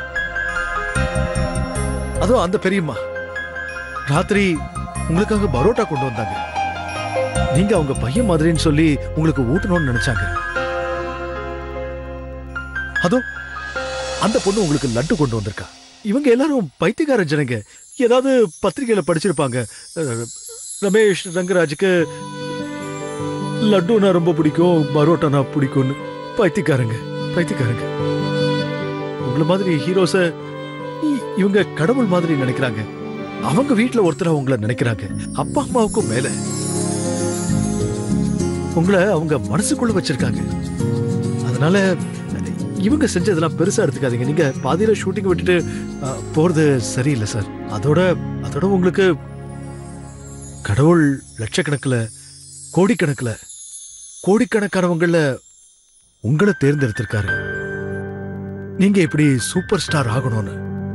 S4: அதுவும் அந்த பெரியம்மா ராத்திரி உங்களுக்காக பரோட்டா கொண்டு வந்தாங்க நீங்க அவங்க பையன் மாதிரின்னு சொல்லி உங்களுக்கு ஊட்டணும்னு நினைச்சாங்க அதோ அந்த பொண்ணு உங்களுக்கு லட்டு கொண்டு வந்திருக்கா இவங்க எல்லாரும் பைத்தியக்கார ஜனங்க ஏதாவது பத்திரிகையில படிச்சிருப்பாங்க அஹ், ரமேஷ் ரங்கராஜுக்கு லட்டுனா ரொம்ப பிடிக்கும் பரோட்டானா பிடிக்கும்னு பைத்தியக்காரங்க பைத்தியக்காரங்க உங்கள மாதிரி ஹீரோஸ இ- இவங்க கடவுள் மாதிரி நினைக்கிறாங்க அவங்க வீட்ல ஒருத்தரா உங்களை நினைக்கிறாங்க அப்பா அம்மாவுக்கும் மேல உங்களை அவங்க மனசுக்குள்ள வச்சிருக்காங்க அதனால இவங்க செஞ்சதெல்லாம் பெருசா எடுத்துக்காதீங்க நீங்க பாதியில ஷூட்டிங் விட்டுட்டு அ, போறது சரியில்லை சார் அதோட அதோட உங்களுக்கு கடவுள் லட்சக்கணக்குல கோடிக்கணக்குல கோடிக்கணக்கானவங்கள உங்களை தேர்ந்தெடுத்திருக்காரு நீங்க இப்படி சூப்பர் ஸ்டார் ஆகணும்னு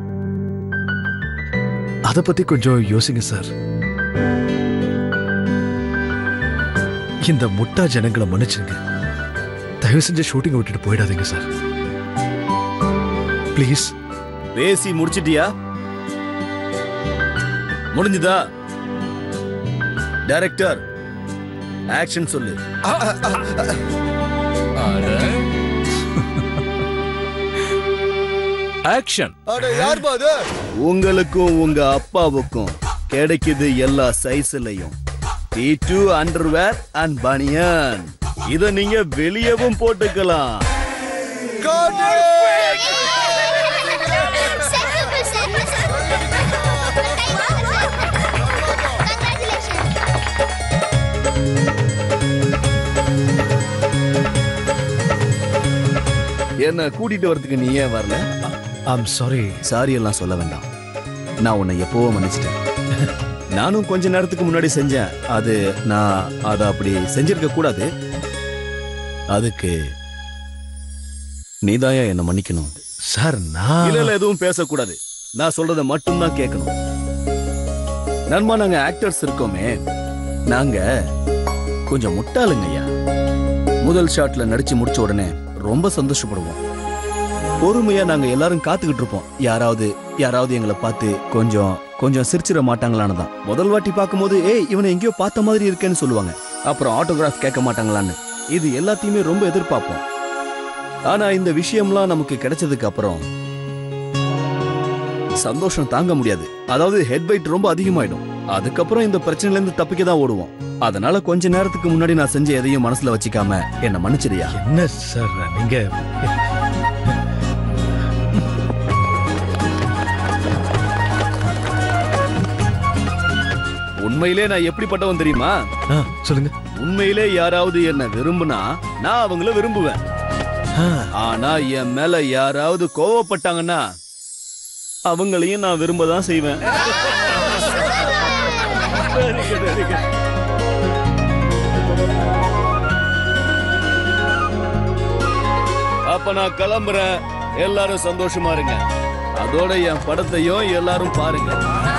S4: அத பத்தி கொஞ்சம் யோசிங்க சார் இந்த முட்டா ஜனங்களை மன்னிச்சுங்க தயவு செஞ்சு ஷூட்டிங் விட்டுட்டு போயிடாதீங்க சார் ப்ளீஸ்
S9: பேசி முடிச்சிட்டியா முடிஞ்சுதா டைரக்டர் ஆக்ஷன் சொல்லு
S6: ஆக்ஷன்
S11: அட யார் பாது
S9: உங்களுக்கும் உங்க அப்பாவுக்கும் கிடைக்குது எல்லா சைஸ்லயும் T two underwear and banian இத நீங்க வெளியவும் போட்டுக்கலாம் என்ன கூட்டிட்டு வரதுக்கு நீ ஏன் வரல
S4: ஐம் சாரி
S9: சாரி எல்லாம் சொல்ல வேண்டாம் நான் உன்னை எப்பவோ மன்னிச்சிட்டேன் நானும் கொஞ்ச நேரத்துக்கு முன்னாடி செஞ்சேன் அது நான் அதை அப்படி செஞ்சிருக்க கூடாது அதுக்கு நீதாயா என்ன மன்னிக்கணும்
S4: சார் நான்
S9: இல்ல இல்ல எதுவும் பேசக்கூடாது நான் சொல்றத மட்டும்தான் கேட்கணும் நண்பா நாங்க ஆக்டர்ஸ் இருக்கோமே நாங்க கொஞ்சம் முட்டாளுங்கய்யா முதல் ஷாட்ல நடிச்சு முடிச்ச உடனே ரொம்ப சந்தோஷப்படுவோம் பொறுமையா நாங்க எல்லாரும் காத்துக்கிட்டு இருப்போம் யாராவது யாராவது எங்களை பார்த்து கொஞ்சம் கொஞ்சம் சிரிச்சிட மாட்டாங்களான்னு தான் முதல் வாட்டி பார்க்கும்போது ஏய் இவனை எங்கேயோ பார்த்த மாதிரி இருக்கேன்னு சொல்லுவாங்க அப்புறம் ஆட்டோகிராஃப் கேட்க மாட்டாங்களான்னு இது எல்லாத்தையுமே ரொம்ப எதிர்பார்ப்போம் ஆனா இந்த விஷயம்லாம் நமக்கு கிடைச்சதுக்கு அப்புறம் சந்தோஷம் தாங்க முடியாது அதாவது ஹெட் வெயிட் ரொம்ப அதிகமாயிடும் அதுக்கப்புறம் இந்த பிரச்சனையில இருந்து தப்பிக்க தான் ஓடுவோம் அதனால கொஞ்ச நேரத்துக்கு முன்னாடி நான் செஞ்ச எதையும் மனசுல வச்சுக்காம என்ன மன்னிச்சிடுயா
S4: என்ன சார் நீங்க
S9: உண்மையிலே நான் எப்படிப்பட்டவன் தெரியுமா
S4: ஆ, சொல்லுங்க
S9: உண்மையிலே யாராவது என்ன விரும்புனா நான் அவங்கள விரும்புவேன்
S4: ஆ,
S9: ஆனா என் மேல யாராவது கோவப்பட்டாங்கன்னா அவங்களையும் நான் விரும்ப தான் செய்வேன் அப்ப நான் கிளம்புறேன் எல்லாரும் சந்தோஷமா இருங்க அதோட என் படத்தையும் எல்லாரும் பாருங்க